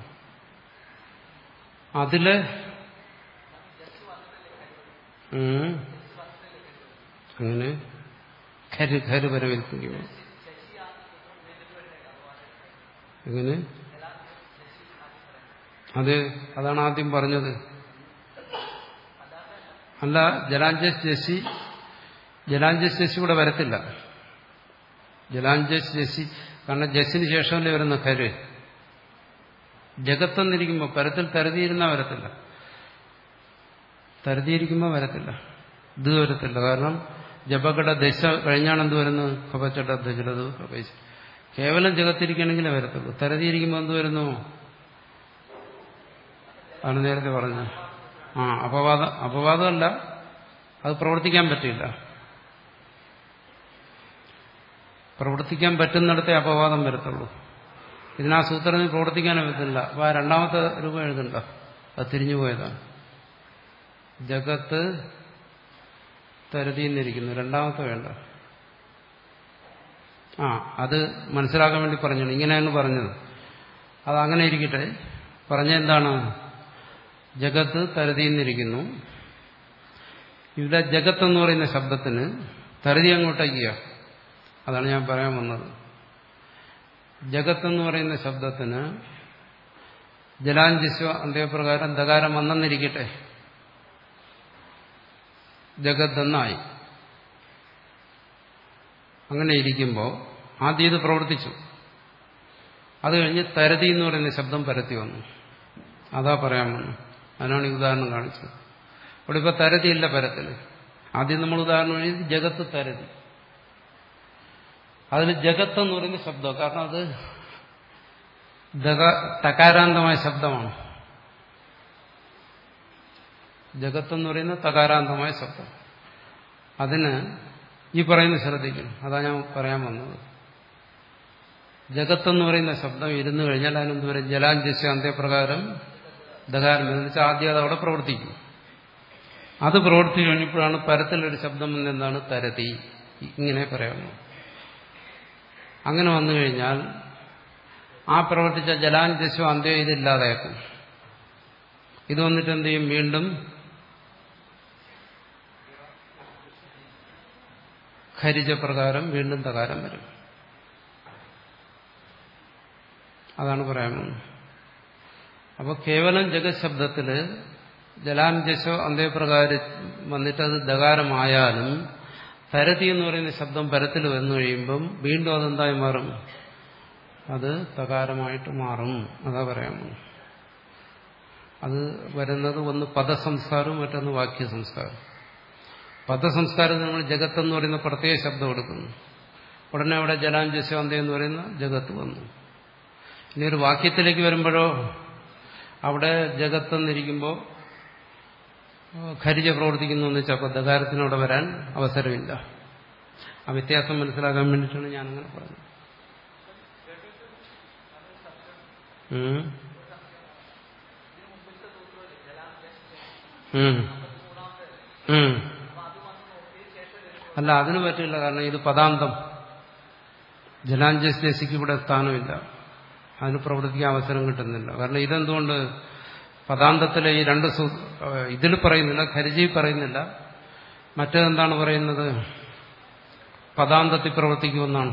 A: അതില് അങ്ങനെ ഖര് ഖര് വരവേൽപ്പിക്കുന്നു എങ്ങനെ അത് അതാണ് ആദ്യം പറഞ്ഞത് അല്ല ജലാഞ്ജസ് ജസി ജലാഞ്ജസ് ജസി ഇവിടെ വരത്തില്ല ജലാഞ്ജസ് ജസി കാരണം ജസിന് ശേഷമല്ലേ വരുന്ന കര് ജഗത്തെന്നിരിക്കുമ്പോൾ പരത്തിൽ തരുതിയിരുന്ന വരത്തില്ല തരുതിയിരിക്കുമ്പോൾ വരത്തില്ല ഇത് വരത്തില്ല കാരണം ജപകട ദശ കഴിഞ്ഞാണ് എന്ത് വരുന്നത് കപച്ചട ദജലത് പ്രവേശി കേവലം ജഗത്തിരിക്കണമെങ്കിലേ വരത്തുള്ളൂ തരതിയിരിക്കുമ്പോൾ എന്ത് വരുന്നു ആണ് നേരത്തെ പറഞ്ഞ ആ അപവാദ അപവാദമല്ല അത് പ്രവർത്തിക്കാൻ പറ്റില്ല പ്രവർത്തിക്കാൻ പറ്റുന്നിടത്തെ അപവാദം വരത്തുള്ളൂ ഇതിനാ സൂത്രത്തിന് പ്രവർത്തിക്കാനേ പറ്റില്ല അപ്പൊ ആ രണ്ടാമത്തെ രൂപം എഴുതണ്ട അത് തിരിഞ്ഞു പോയതാണ് ജഗത്ത് തരുതിന്നിരിക്കുന്നു രണ്ടാമത്തെ വേണ്ട ആ അത് മനസ്സിലാക്കാൻ വേണ്ടി പറഞ്ഞു ഇങ്ങനെയാണ് പറഞ്ഞത് അത് അങ്ങനെ ഇരിക്കട്ടെ പറഞ്ഞ എന്താണ് ജഗത്ത് തരുതിന്നിരിക്കുന്നു ഇവിടെ ജഗത്ത് എന്ന് പറയുന്ന ശബ്ദത്തിന് തരുതി അങ്ങോട്ടേക്കുക അതാണ് ഞാൻ പറയാൻ വന്നത് ജഗത്ത് എന്ന് പറയുന്ന ശബ്ദത്തിന് ജലാഞ്ജസ്വ അന്തേപ്രകാരം ദകാരം വന്നെന്നിരിക്കട്ടെ ജഗത്ത് എന്നായി അങ്ങനെ ഇരിക്കുമ്പോൾ ആദ്യം ഇത് പ്രവർത്തിച്ചു അത് കഴിഞ്ഞ് തരതി എന്ന് പറയുന്ന ശബ്ദം പരത്തി വന്നു അതാ പറയാൻ വന്നു അതിനാണ് ഈ ഉദാഹരണം കാണിച്ചത് ഇവിടെ ഇപ്പൊ തരതിയില്ല പരത്തിൽ ആദ്യം നമ്മൾ ഉദാഹരണം എഴുതി ജഗത്ത് തരതി അതിൽ ജഗത്ത് എന്ന് പറയുന്ന ശബ്ദം കാരണം അത് തകാരാന്തമായ ശബ്ദമാണ് ജഗത്ത് എന്ന് പറയുന്ന തകാരാന്തമായ ശബ്ദം അതിന് ഈ പറയുന്ന ശ്രദ്ധിക്കണം അതാ ഞാൻ പറയാൻ വന്നത് ജഗത്ത് എന്ന് പറയുന്ന ശബ്ദം ഇരുന്നു കഴിഞ്ഞാൽ അതിനെന്ത് പറയും ജലാഞ്ജസ്യ അന്ത്യപ്രകാരം ദകാരം എന്ന് വെച്ചാൽ ആദ്യം അത് അവിടെ പ്രവർത്തിക്കും അത് പ്രവർത്തിച്ചു കഴിഞ്ഞപ്പോഴാണ് പരത്തിലൊരു ശബ്ദം എന്താണ് തരതി ഇങ്ങനെ പറയാമോ അങ്ങനെ വന്നു കഴിഞ്ഞാൽ ആ പ്രവർത്തിച്ച ജലാഞ്ജസ്യം അന്ത്യം ഇതില്ലാതാക്കും ഇത് വന്നിട്ട് എന്ത് ചെയ്യും വീണ്ടും ഖരിജ പ്രകാരം വീണ്ടും തകാരം വരും അതാണ് പറയാൻ അപ്പോൾ കേവലം ജഗത് ശബ്ദത്തില് ജലാംജസോ അന്തേപ്രകാരം വന്നിട്ട് അത് ദകാരമായാലും തരതി എന്ന് പറയുന്ന ശബ്ദം പരത്തിൽ വന്നു കഴിയുമ്പം വീണ്ടും അതെന്തായി മാറും അത് തകാരമായിട്ട് മാറും അതാ പറയാൻ അത് വരുന്നത് ഒന്ന് പദസംസ്കാരവും മറ്റൊന്ന് വാക്യസംസ്കാരം പദസംസ്കാരം നമ്മൾ ജഗത്ത് എന്ന് പറയുന്ന പ്രത്യേക ശബ്ദം എടുക്കുന്നു ഉടനെ അവിടെ ജലാഞ്ജസ്യവന്ത എന്ന് പറയുന്ന ജഗത്ത് വന്നു ഇനി ഒരു വാക്യത്തിലേക്ക് വരുമ്പോഴോ അവിടെ ജഗത്തെന്നിരിക്കുമ്പോൾ ഖരിജ പ്രവർത്തിക്കുന്നു എന്ന് വെച്ചാൽ അപ്പോൾ ദകാരത്തിന് അവിടെ വരാൻ അവസരമില്ല ആ വ്യത്യാസം മനസ്സിലാക്കാൻ വേണ്ടിയിട്ടാണ് ഞാനങ്ങനെ പറഞ്ഞത് ഉം. ഉം. ഉം. അല്ല അതിന് പറ്റില്ല കാരണം ഇത് പദാന്തം ജലാഞ്ജസ്യസിക്ക് ഇവിടെ സ്ഥാനമില്ല അതിന് പ്രവർത്തിക്കാൻ അവസരം കിട്ടുന്നില്ല കാരണം ഇതെന്തുകൊണ്ട് പദാന്തത്തിലെ ഈ രണ്ട് ഇതിൽ പറയുന്നില്ല ഖരിജി പറയുന്നില്ല മറ്റേതെന്താണ് പറയുന്നത് പദാന്തത്തിൽ പ്രവർത്തിക്കുമെന്നാണ്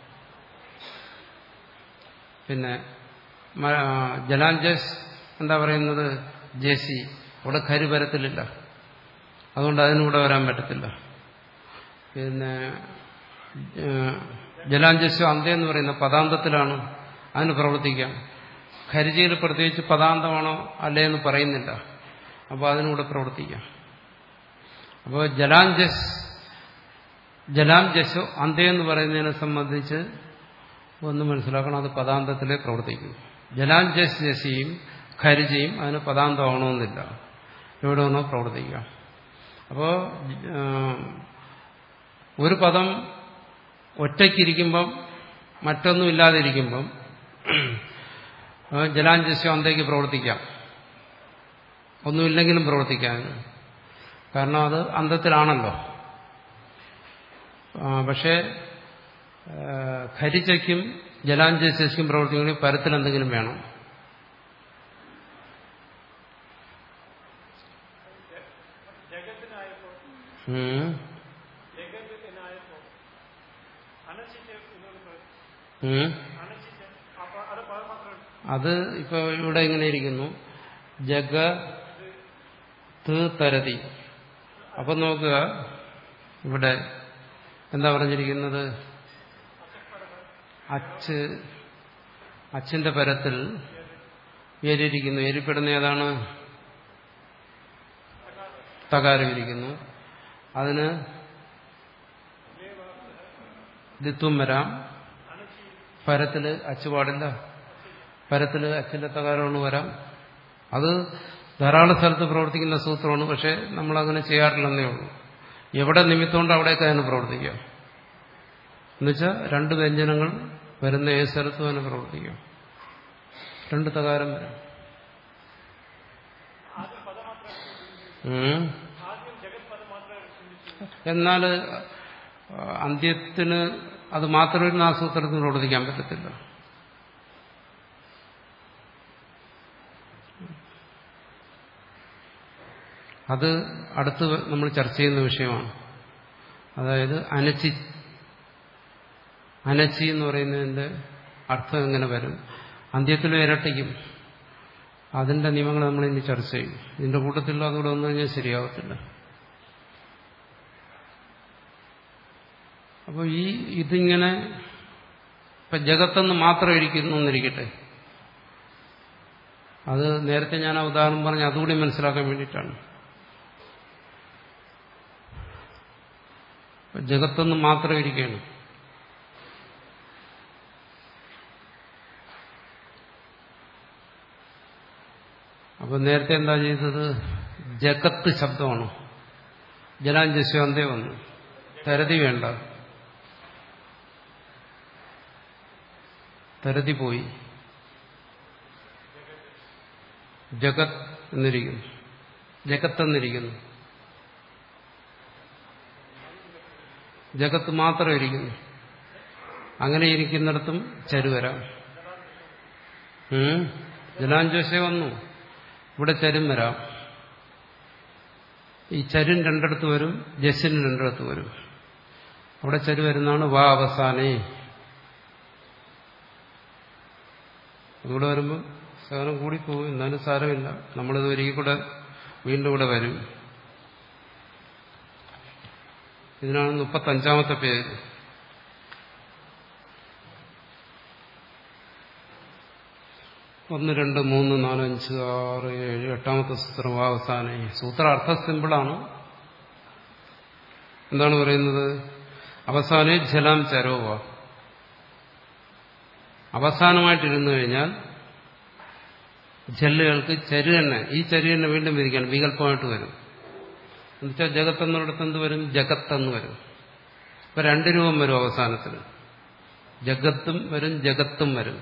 A: പിന്നെ ജലാഞ്ജസ് എന്താ പറയുന്നത് ജേസി അവിടെ ഖരി വരത്തിലില്ല അതുകൊണ്ട് അതിനൂടെ വരാൻ പറ്റത്തില്ല പിന്നെ ജലാഞ്ജസ്വ അന്ത്യം എന്ന് പറയുന്ന പദാന്തത്തിലാണ് അതിന് പ്രവർത്തിക്കാം ഖരിജയിൽ പ്രത്യേകിച്ച് പദാന്തമാണോ അല്ലേ എന്ന് പറയുന്നില്ല അപ്പോൾ അതിനൂടെ പ്രവർത്തിക്കാം അപ്പോൾ ജലാഞ്ജസ് ജലാഞ്ജസ്വ അന്ത്യം എന്ന് പറയുന്നതിനെ സംബന്ധിച്ച് ഒന്ന് മനസ്സിലാക്കണം അത് പദാന്തത്തിലേ പ്രവർത്തിക്കും ജലാഞ്ജസ് ജസിയും ഖരിജയും അതിന് പദാന്തമാവണമെന്നില്ല എവിടെ നിന്നോ പ്രവർത്തിക്കാം അപ്പോൾ ഒരു പദം ഒറ്റയ്ക്കിരിക്കുമ്പം മറ്റൊന്നും ഇല്ലാതിരിക്കുമ്പം ജലാഞ്ജസ്യം അന്തേക്ക് പ്രവർത്തിക്കാം ഒന്നുമില്ലെങ്കിലും പ്രവർത്തിക്കാൻ കാരണം അത് അന്തത്തിലാണല്ലോ പക്ഷേ ഖരിച്ചയ്ക്കും ജലാഞ്ജസ്യക്കും പ്രവർത്തിക്കണമെങ്കിൽ പരത്തിൽ എന്തെങ്കിലും വേണം അത് ഇപ്പൊ ഇവിടെ എങ്ങനെ ഇരിക്കുന്നു ജഗ തരതി അപ്പൊ നോക്കുക ഇവിടെ എന്താ പറഞ്ഞിരിക്കുന്നത് അച്ച് അച്ഛന്റെ പരത്തിൽ ഏരിയിരിക്കുന്നു ഏരിപ്പെടുന്ന ഏതാണ് തകാരം ഇരിക്കുന്നു അതിന് ദിത്വം വരാം പരത്തില് അച്ചു പാടില്ല പരത്തില് അച്ചിലെ തകാരമാണ് വരാം അത് ധാരാളം സ്ഥലത്ത് പ്രവർത്തിക്കുന്ന സൂത്രമാണ് പക്ഷെ നമ്മളങ്ങനെ ചെയ്യാറില്ലെന്നേ ഉള്ളൂ എവിടെ നിമിത്തമുണ്ട് അവിടെയൊക്കെ അതിന് പ്രവർത്തിക്കാം എന്നുവെച്ചാൽ രണ്ട് വ്യഞ്ജനങ്ങൾ വരുന്ന ഏത് സ്ഥലത്തും അതിന് പ്രവർത്തിക്കാം രണ്ട് തകാരം വരാം ഉം. എന്നാൽ അന്ത്യത്തിന് അത് മാത്രമേ ആ സൂത്രത്തിന് പ്രവർത്തിക്കാൻ പറ്റത്തില്ല അത് അടുത്ത് നമ്മൾ ചർച്ച ചെയ്യുന്ന വിഷയമാണ് അതായത് അനച്ചി അനച്ചി എന്ന് പറയുന്നതിന്റെ അർത്ഥം എങ്ങനെ വരും അന്ത്യത്തിലും ഇരട്ടിക്കും അതിന്റെ നിയമങ്ങൾ നമ്മൾ ഇനി ചർച്ച ചെയ്യും ഇതിന്റെ കൂട്ടത്തിൽ അതുകൂടെ വന്നു കഴിഞ്ഞാൽ ശരിയാവത്തില്ല അപ്പോൾ ഈ ഇതിങ്ങനെ ഇപ്പൊ ജഗത്തെന്ന് മാത്രം ഇരിക്കുന്നു എന്നിരിക്കട്ടെ അത് നേരത്തെ ഞാൻ ആ ഉദാഹരണം പറഞ്ഞ് അതുകൂടി മനസ്സിലാക്കാൻ വേണ്ടിയിട്ടാണ് ജഗത്തൊന്ന് മാത്രം ഇരിക്കുകയാണ് അപ്പൊ നേരത്തെ എന്താ ചെയ്തത് ജഗത്ത് ശബ്ദമാണ് ജലാഞ്ജസ്വന്തേ വന്നു തരതി വേണ്ട തരതി പോയി ജഗത് എന്നിരിക്കുന്നു ജഗത്തെന്നിരിക്കുന്നു ജഗത്ത് മാത്രം ഇരിക്കുന്നു അങ്ങനെ ഇരിക്കുന്നിടത്തും ചരുവരാം ജലാഞ്ജോശ വന്നു ഇവിടെ ചരും വരാം ഈ ചരും രണ്ടിടത്ത് വരും ജസ്സിന് രണ്ടിടത്ത് വരും അവിടെ ചരു വരുന്നതാണ് വാ അവസാനേ അതുകൂടെ വരുമ്പോൾ ശകലം കൂടിപ്പോകും എന്നാലും സാരമില്ല നമ്മളിത് ഒരിക്കൽ കൂടെ വീണ്ടും ഇവിടെ വരും ഇതിനാണ് മുപ്പത്തഞ്ചാമത്തെ പേര് ഒന്ന് രണ്ട് മൂന്ന് നാല് അഞ്ച് ആറ് ഏഴ് എട്ടാമത്തെ സൂത്രം അവസാനം സൂത്ര അർത്ഥം സിമ്പിളാണ് എന്താണ് പറയുന്നത് അവസാനം ജലം ചരോവ അവസാനമായിട്ടിരുന്നു കഴിഞ്ഞാൽ ജല്ലുകൾക്ക് ചരു തന്നെ ഈ ചരു തന്നെ വീണ്ടും വിധിക്കണം വികല്പമായിട്ട് വരും എന്നുവെച്ചാൽ ജഗത്ത് എന്നിടത്ത് എന്ത് വരും ജഗത്തെന്ന് വരും ഇപ്പൊ രണ്ട് രൂപം വരും അവസാനത്തിൽ ജഗത്തും വരും ജഗത്തും വരും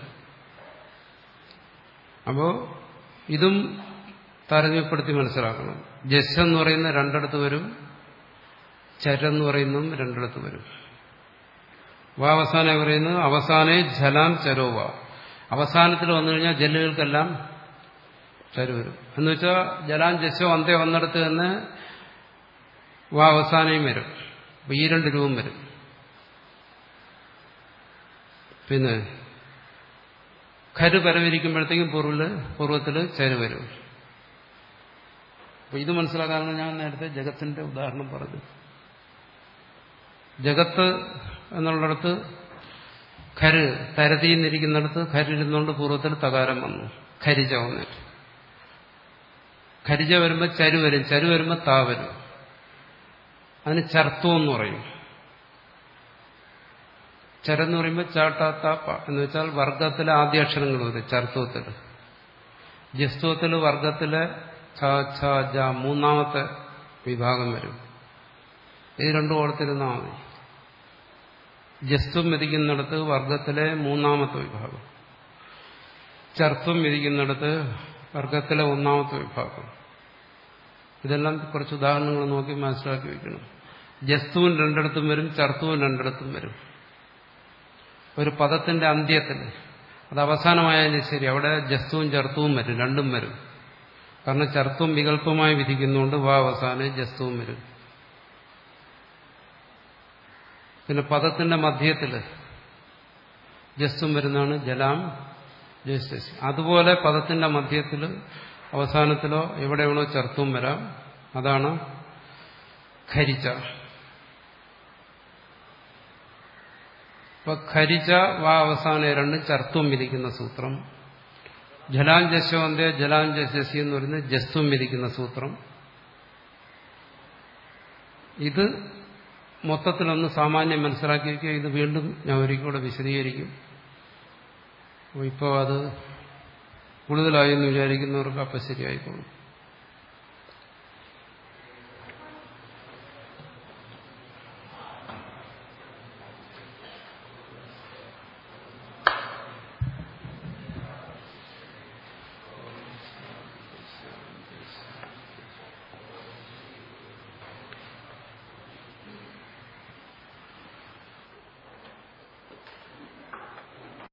A: അപ്പോ ഇതും താരതമ്യപ്പെടുത്തി മനസ്സിലാക്കണം ജസ് എന്ന് പറയുന്ന രണ്ടിടത്ത് വരും ചരെന്ന് പറയുന്നതും രണ്ടിടത്ത് വരും വാ അവസാനം പറയുന്നത് അവസാനേ ജലാം ചരോവ അവസാനത്തിൽ വന്നു കഴിഞ്ഞാൽ ജല്ലുകൾക്കെല്ലാം ചരു വരും എന്ന് വെച്ചാൽ ജലാം ജസ്സോ അന്തേ വന്നിടത്ത് തന്നെ വാ അവസാനയും വരും അപ്പൊ ഈ രണ്ട് രൂപം വരും പിന്നെ കരു പരവിരിക്കുമ്പോഴത്തേക്കും പൂർവ്വല് പൂർവ്വത്തില് ചരു വരും അപ്പൊ ഇത് മനസ്സിലാക്കാനാണ് ഞാൻ നേരത്തെ ജഗത്തിന്റെ ഉദാഹരണം പറഞ്ഞു ജഗത്ത് എന്നുള്ളിടത്ത് ഖര് തരതിന്നിരിക്കുന്നിടത്ത് ഖരിരുന്നുകൊണ്ട് പൂർവ്വത്തിൽ തകാരം വന്നു ഖരിജ വന്നിട്ട് ഖരിജ വരുമ്പോൾ ചരു വരും ചരു വരുമ്പോൾ താ വരും അതിന് ചർത്തം എന്ന് പറയും ചരെന്ന് പറയുമ്പോൾ ചാട്ടാത്താപ്പ എന്ന് വെച്ചാൽ വർഗത്തിലെ ആദ്യ അക്ഷരങ്ങൾ വരും ചർത്തവത്തിൽ ജസ്തുവത്തിൽ വർഗത്തിലെ ഛ ഛ ജ മൂന്നാമത്തെ വിഭാഗം വരും ഇത് രണ്ടും ഓർത്തിരുന്നാൽ മതി ജസ്ത്വം വിധിക്കുന്നിടത്ത് വർഗത്തിലെ മൂന്നാമത്തെ വിഭാഗം ചർത്തം വിധിക്കുന്നിടത്ത് വർഗത്തിലെ ഒന്നാമത്തെ വിഭാഗം ഇതെല്ലാം കുറച്ച് ഉദാഹരണങ്ങൾ നോക്കി മനസ്സിലാക്കി വയ്ക്കണം ജസ്തുവും രണ്ടിടത്തും വരും ചർത്തുവും രണ്ടിടത്തും വരും ഒരു പദത്തിന്റെ അന്ത്യത്തിൽ അത് അവസാനമായാലും ശരി അവിടെ ജസ്തുവും ചർത്തുവും വരും രണ്ടും വരും കാരണം ചർത്തും വികല്പമായി വിധിക്കുന്നുകൊണ്ട് വാ അവസാനം ജസ്തുവും വരും പിന്നെ പദത്തിന്റെ മധ്യത്തിൽ ജസ്തും വരുന്നതാണ് ജലാം ജസ്റ്റിസ് അതുപോലെ പദത്തിന്റെ മധ്യത്തിൽ അവസാനത്തിലോ എവിടെയാണോ ചർത്തും വരാം അതാണ് ഖരിച്ച ഇപ്പൊ ഖരിച്ച വാ അവസാനം രണ്ടും ചർത്തും വിധിക്കുന്ന സൂത്രം ജലാഞ്ജസ്വന്റെ ജലാഞ്ജസ്യസി എന്ന് പറയുന്നത് ജസ്തും വിധിക്കുന്ന സൂത്രം ഇത് മൊത്തത്തിലൊന്ന് സാമാന്യം മനസ്സിലാക്കി വയ്ക്കുക ഇത് വീണ്ടും ഞാൻ ഒരിക്കലൂടെ വിശദീകരിക്കും അപ്പോൾ ഇപ്പോൾ അത് കൂടുതലായി എന്ന് വിചാരിക്കുന്നവർക്ക് അപ്പം ശരിയായിക്കോളും